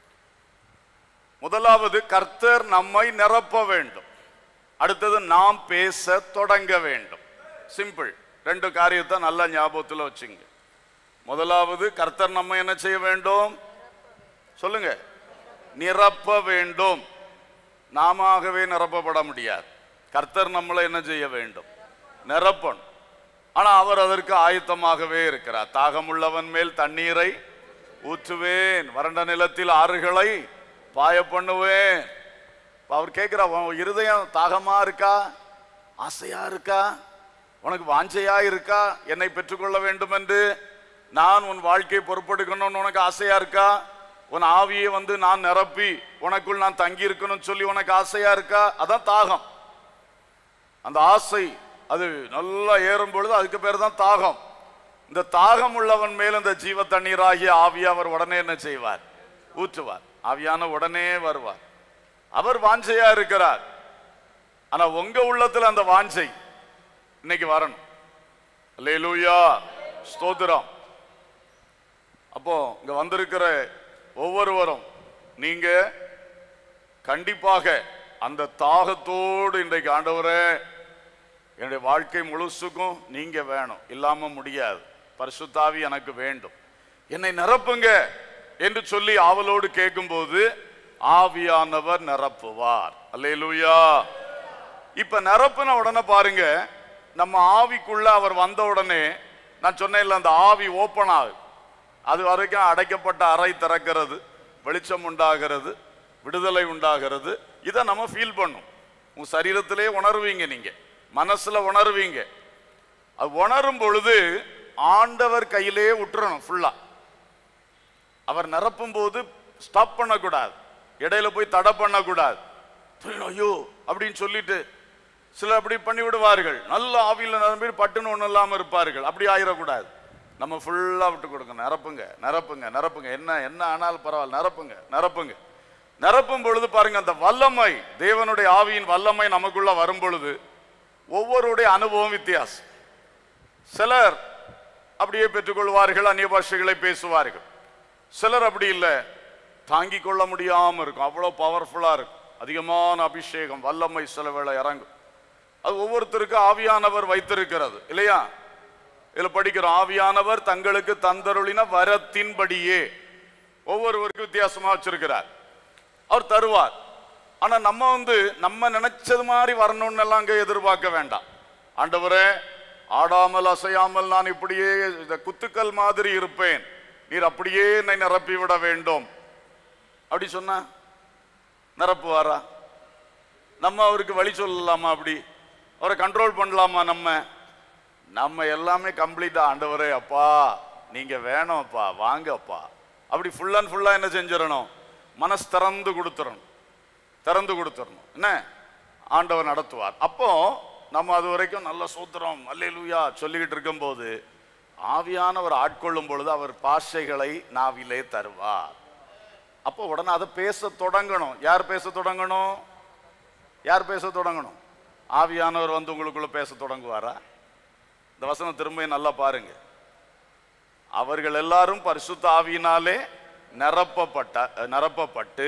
முதலாவது கர்த்தர் நம்மை நிரப்ப வேண்டும் அடுத்தது நாம் பேச தொடங்க வேண்டும் சிம்பிள் ரெண்டு காரியத்தை நல்ல ஞாபகத்தில் வச்சுங்க முதலாவது கர்த்தர் நம்ம என்ன செய்ய வேண்டும் சொல்லுங்க நிரப்ப வேண்டும் நாமவே நிரப்பப்பட முடியாது கர்த்தர் நம்மளை என்ன செய்ய வேண்டும் நிரப்பணும் ஆனா அவர் அதற்கு ஆயத்தமாகவே இருக்கிறார் தாகமுள்ளவன் மேல் தண்ணீரை ஊற்றுவேன் வறண்ட நிலத்தில் ஆறுகளை பாய பண்ணுவேன் இப்ப அவர் கேட்கிறா உன் இருதயம் தாகமா இருக்கா ஆசையா இருக்கா உனக்கு வாஞ்சையா இருக்கா என்னை பெற்றுக்கொள்ள வேண்டும் என்று நான் உன் வாழ்க்கையை பொறுப்பெடுக்கணும்னு உனக்கு ஆசையா இருக்கா உன் ஆவியை வந்து நான் நிரப்பி உனக்குள் நான் தங்கி இருக்கணும்னு சொல்லி உனக்கு ஆசையா இருக்கா அதான் தாகம் அந்த ஆசை அது நல்லா ஏறும் பொழுது அதுக்கு பேர் தான் தாகம் இந்த தாகம் உள்ளவன் மேல் இந்த ஜீவ தண்ணீராகிய ஆவியை அவர் உடனே என்ன செய்வார் ஊற்றுவார் ஆவியான உடனே வருவார் அவர் வாஞ்சையா இருக்கிறார் ஆனா உங்க உள்ளத்துல அந்த வாஞ்சை இன்னைக்கு வரணும் அல்லேலூயா ஸ்தோத்திரம் அப்போ இங்க வந்திருக்கிற ஒவ்வொருவரும் நீங்க கண்டிப்பாக அந்த தாகத்தோடு இன்றைக்கு ஆண்டவரே என்னுடைய வாழ்க்கை முழுசுக்கும் நீங்க வேணும் இல்லாம முடியாது பரிசுத்தாவி எனக்கு வேண்டும் என்னை நிரப்புங்க என்று சொல்லி ஆவலோடு கேட்கும்போது ஆவியானவர் நிரப்புவார் அல்லேலூயா இப்ப நிரப்புன உடனே பாருங்க நம்ம ஆவிக்குள்ள அவர் வந்த உடனே நான் சொன்னேன்ல அந்த ஆவி ஓப்பன் ஆகுது அது வரைக்கும் அடைக்கப்பட்ட அறை திறக்கிறது வெளிச்சம் உண்டாகிறது விடுதலை உண்டாகிறது இதை நம்ம ஃபீல் பண்ணும் உங்க சரீரத்திலே உணர்வீங்க நீங்க மனசுல உணர்வீங்க அது உணரும் பொழுது ஆண்டவர் கையிலே விட்டுறணும் ஃபுல்லா அவர் நிரப்பும் போது ஸ்டாப் பண்ணக்கூடாது இடையில போய் தடை பண்ணக்கூடாது புரியணும், ஐயோ அப்படின்னு சொல்லிட்டு சிலர் அப்படி பண்ணி விடுவார்கள் நல்ல ஆவியில் நிரம்பி பட்டுன்னு ஒன்றும் இல்லாமல் இருப்பார்கள் அப்படி ஆயிடக்கூடாது நம்ம ஃபுல்லாக விட்டு கொடுக்கணும் நிரப்புங்க நிரப்புங்க நிரப்புங்க என்ன என்ன ஆனாலும் பரவாயில்ல நிரப்புங்க நிரப்புங்க நிரப்பும் பொழுது பாருங்க அந்த வல்லமை தேவனுடைய ஆவியின் வல்லமை நமக்குள்ள வரும் பொழுது ஒவ்வொருடைய அனுபவம் வித்தியாசம் சிலர் அப்படியே பெற்றுக்கொள்வார்கள் அந்நிய பாஷைகளை பேசுவார்கள் சிலர் அப்படி இல்லை தாங்கிக் கொள்ள முடியாம இருக்கும் அவ்வளோ பவர்ஃபுல்லா இருக்கும் அதிகமான அபிஷேகம் வல்லமை சில வேளை இறங்கும் அது ஒவ்வொருத்தருக்கு ஆவியானவர் வைத்திருக்கிறது இல்லையா இதுல படிக்கிறோம் ஆவியானவர் தங்களுக்கு தந்தருளின வரத்தின்படியே ஒவ்வொருவருக்கும் வித்தியாசமா வச்சிருக்கிறார் அவர் தருவார் ஆனா நம்ம வந்து நம்ம நினைச்சது மாதிரி வரணும்னு எல்லாம் அங்க எதிர்பார்க்க வேண்டாம் ஆண்டவரே ஆடாமல் அசையாமல் நான் இப்படியே இந்த குத்துக்கள் மாதிரி இருப்பேன் நீர் அப்படியே என்னை நிரப்பி விட வேண்டும் அப்படி சொன்னா நிரப்புவாரா நம்ம அவருக்கு வழி சொல்லலாமா அப்படி அவரை கண்ட்ரோல் பண்ணலாமா நம்ம நம்ம எல்லாமே கம்ப்ளீட்டா ஆண்டவரே அப்பா நீங்க வேணும்ப்பா வாங்கப்பா அப்படி ஃபுல் அண்ட் ஃபுல்லா என்ன செஞ்சிடணும் மனசு திறந்து கொடுத்துடணும் திறந்து கொடுத்துடணும் என்ன ஆண்டவர் நடத்துவார் அப்போ நம்ம அது வரைக்கும் நல்ல சூத்திரம் அல்லேலூயா சொல்லிக்கிட்டு இருக்கும்போது ஆவியானவர் ஆட்கொள்ளும் பொழுது அவர் பாஷைகளை நாவிலே தருவார் அப்போ உடனே அதை பேச தொடங்கணும் யார் பேச தொடங்கணும் யார் பேச தொடங்கணும் ஆவியானவர் வந்து உங்களுக்குள்ள பேச தொடங்குவாரா இந்த வசனம் திரும்ப நல்லா பாருங்க அவர்கள் எல்லாரும் பரிசுத்த ஆவியினாலே நிரப்பப்பட்ட நிரப்பப்பட்டு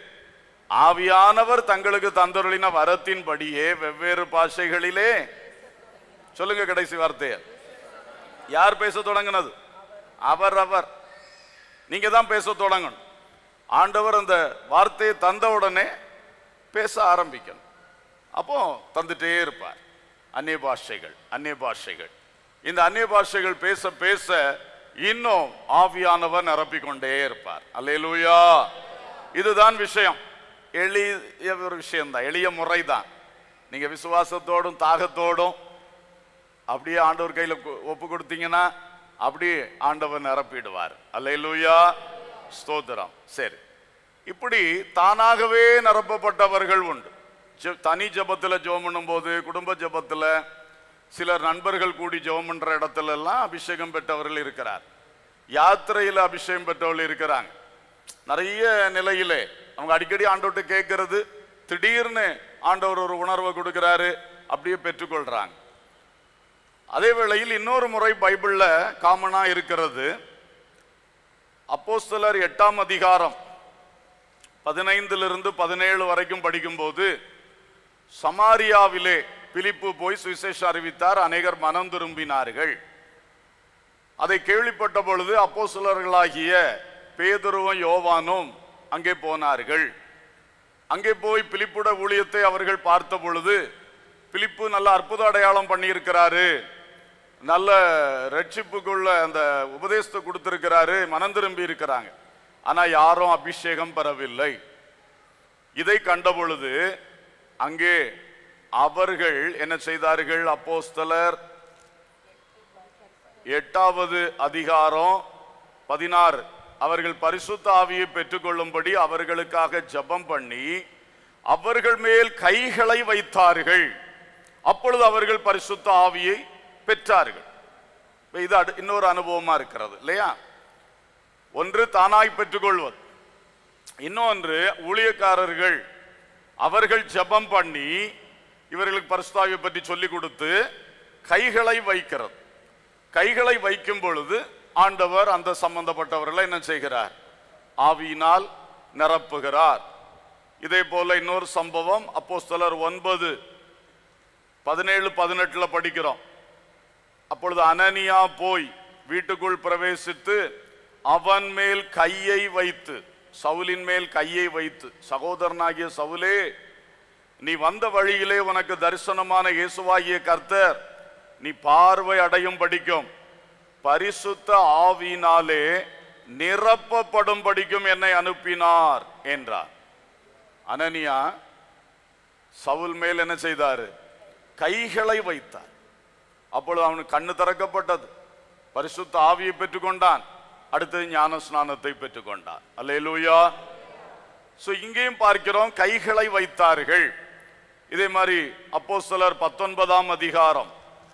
ஆவியானவர் தங்களுக்கு தந்தருளின வரத்தின்படியே வெவ்வேறு பாஷைகளிலே சொல்லுங்க கடைசி வார்த்தையை யார் பேச தொடங்கினது அவர் அவர் நீங்க தான் பேச தொடங்கணும் ஆண்டவர் அந்த வார்த்தையை தந்த உடனே பேச ஆரம்பிக்கணும் அப்போ தந்துட்டே இருப்பார் அந்நிய பாஷைகள் அந்நிய பாஷைகள் இந்த அந்நிய பாஷைகள் பேச பேச இன்னும் ஆவியானவர் நிரப்பிக்கொண்டே இருப்பார் அல்லேலூயா இதுதான் விஷயம் எளிய ஒரு விஷயம்தான் எளிய முறைதான் நீங்க விசுவாசத்தோடும் தாகத்தோடும் அப்படியே ஆண்டவர் கையில கு- ஒப்பு கொடுத்தீங்கன்னா அப்படியே ஆண்டவர் நிரப்பிடுவார் அல்லேலூயா ஸ்தோத்திரம் சரி இப்படி தானாகவே நிரப்பப்பட்டவர்கள் உண்டு ஜெ- தனி ஜெபத்துல ஜெபம் பண்ணும்போது குடும்ப ஜெபத்துல சிலர் நண்பர்கள் கூடி ஜெபம் பண்ற இடத்துல எல்லாம் அபிஷேகம் பெற்றவர்கள் இருக்கிறார் யாத்திரையில அபிஷேகம் பெற்றவர்கள் இருக்கிறாங்க நிறைய நிலையிலே அவங்க அடிக்கடி ஆண்டவர்கிட்ட கேட்கறது திடீர்னு ஆண்டவர் ஒரு உணர்வை கொடுக்கிறாரு அப்படியே பெற்றுக்கொள்றாங்க அதே வேளையில் இன்னொரு முறை பைபிள்ல காமனா இருக்கிறது அப்போஸ்தலர் எட்டாம் அதிகாரம் பதினைந்திலிருந்து பதினேழு வரைக்கும் படிக்கும்போது சமாரியாவிலே பிலிப்பு போய் சுவிசேஷம் அறிவித்தார் அநேகர் மனம் திரும்பினார்கள் அதை கேள்விப்பட்ட பொழுது அப்போஸ்தலர்களாகிய பேதுருவும் யோவானும் அங்கே போனார்கள் அங்கே போய் பிலிப்புட ஊழியத்தை அவர்கள் பார்த்த பொழுது பிலிப்பு நல்ல அற்புத அடையாளம் பண்ணியிருக்கிறாரு நல்ல ரட்சிப்புக்குள்ள அந்த உபதேசத்தை கொடுத்திருக்கிறாரு மனம் திரும்பி இருக்கிறாங்க ஆனா யாரும் அபிஷேகம் பெறவில்லை இதை கண்ட பொழுது அங்கே அவர்கள் என்ன செய்தார்கள் அப்போஸ்தலர் எட்டாவது அதிகாரம் பதினாறு அவர்கள் பரிசுத்த ஆவியை பெற்றுக்கொள்ளும்படி அவர்களுக்காக ஜெபம் பண்ணி அவர்கள் மேல் கைகளை வைத்தார்கள் அப்பொழுது அவர்கள் பரிசுத்த ஆவியை பெற்றார்கள் இப்ப இது அடு- இன்னொரு அனுபவமா இருக்கிறது இல்லையா ஒன்று தானாய் பெற்றுக்கொள்வது இன்னொன்று ஊழியக்காரர்கள் அவர்கள் ஜெபம் பண்ணி இவர்களுக்கு பரிசுத்தாவியை பற்றி சொல்லிக் கொடுத்து கைகளை வைக்கிறது கைகளை வைக்கும் பொழுது ஆண்டவர் அந்த சம்பந்தப்பட்டவர்களை என்ன செய்கிறார் ஆவியினால் நிரப்புகிறார் இதே போல இன்னொரு சம்பவம் அப்போஸ்தலர் ஒன்பது பதினேழு பதினெட்டுல படிக்கிறோம் அப்பொழுது அனனியா போய் வீட்டுக்குள் பிரவேசித்து அவன் மேல் கையை வைத்து சவுலின் மேல் கையை வைத்து சகோதரனாகிய சவுலே நீ வந்த வழியிலே உனக்கு தரிசனமான இயேசுவாகிய கர்த்தர் நீ பார்வை அடையும் படிக்கும் பரிசுத்த ஆவியினாலே நிரப்பப்படும் படிக்கும் என்னை அனுப்பினார் என்றார் அனனியா சவுல் மேல் என்ன செய்தாரு கைகளை வைத்தார் அப்பொழுது அவனுக்கு கண்ணு திறக்கப்பட்டது பரிசுத்த ஆவியை பெற்றுக்கொண்டான் அடுத்தது ஞான ஸ்நானத்தை பெற்றுக்கொண்டான் அல்லேலூயா சோ இங்கேயும் பார்க்கிறோம் கைகளை வைத்தார்கள் இதே மாதிரி அப்போஸ்தலர் பத்தொன்பதாம் அதிகாரம்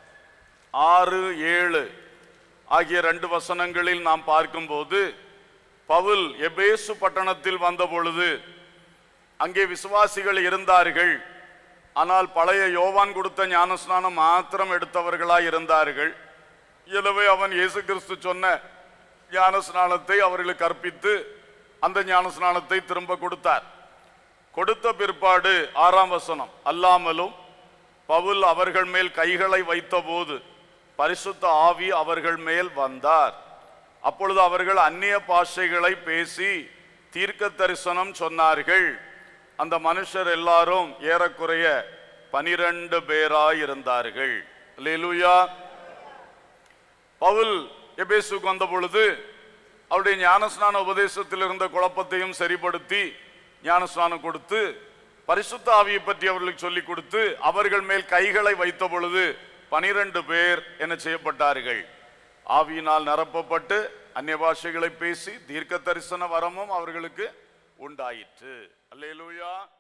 ஆறு ஏழு ஆகிய ரெண்டு வசனங்களில் நாம் பார்க்கும்போது பவுல் எபேசு பட்டணத்தில் வந்த பொழுது அங்கே விசுவாசிகள் இருந்தார்கள் ஆனால் பழைய யோவான் கொடுத்த ஞானஸ்நானம் மாத்திரம் எடுத்தவர்களாய் இருந்தார்கள் எனவே அவன் இயேசு கிறிஸ்து சொன்ன ஞானஸ்நானத்தை அவர்களுக்கு கற்பித்து அந்த ஞானஸ்நானத்தை திரும்ப கொடுத்தார் கொடுத்த பிற்பாடு ஆறாம் வசனம் அல்லாமலும் பவுல் அவர்கள் மேல் கைகளை வைத்தபோது பரிசுத்த ஆவி அவர்கள் மேல் வந்தார் அப்பொழுது அவர்கள் அந்நிய பாஷைகளை பேசி தீர்க்க தரிசனம் சொன்னார்கள் அந்த மனுஷர் எல்லாரும் ஏறக்குறைய பனிரெண்டு பேராய் இருந்தார்கள் அல்லேலூயா பவுல் எபேசுக்கு வந்த பொழுது அவருடைய ஞானஸ்நான உபதேசத்தில் இருந்த குழப்பத்தையும் சரிப்படுத்தி ஞானஸ்நானம் கொடுத்து பரிசுத்த ஆவியை பற்றி அவர்களுக்கு சொல்லிக் கொடுத்து அவர்கள் மேல் கைகளை வைத்த பொழுது பனிரெண்டு பேர் என்ன செய்யப்பட்டார்கள் ஆவியினால் நிரப்பப்பட்டு அந்நிய பாஷைகளை பேசி தீர்க்க தரிசன வரமும் அவர்களுக்கு உண்டாயிற்று அல்லேலூயா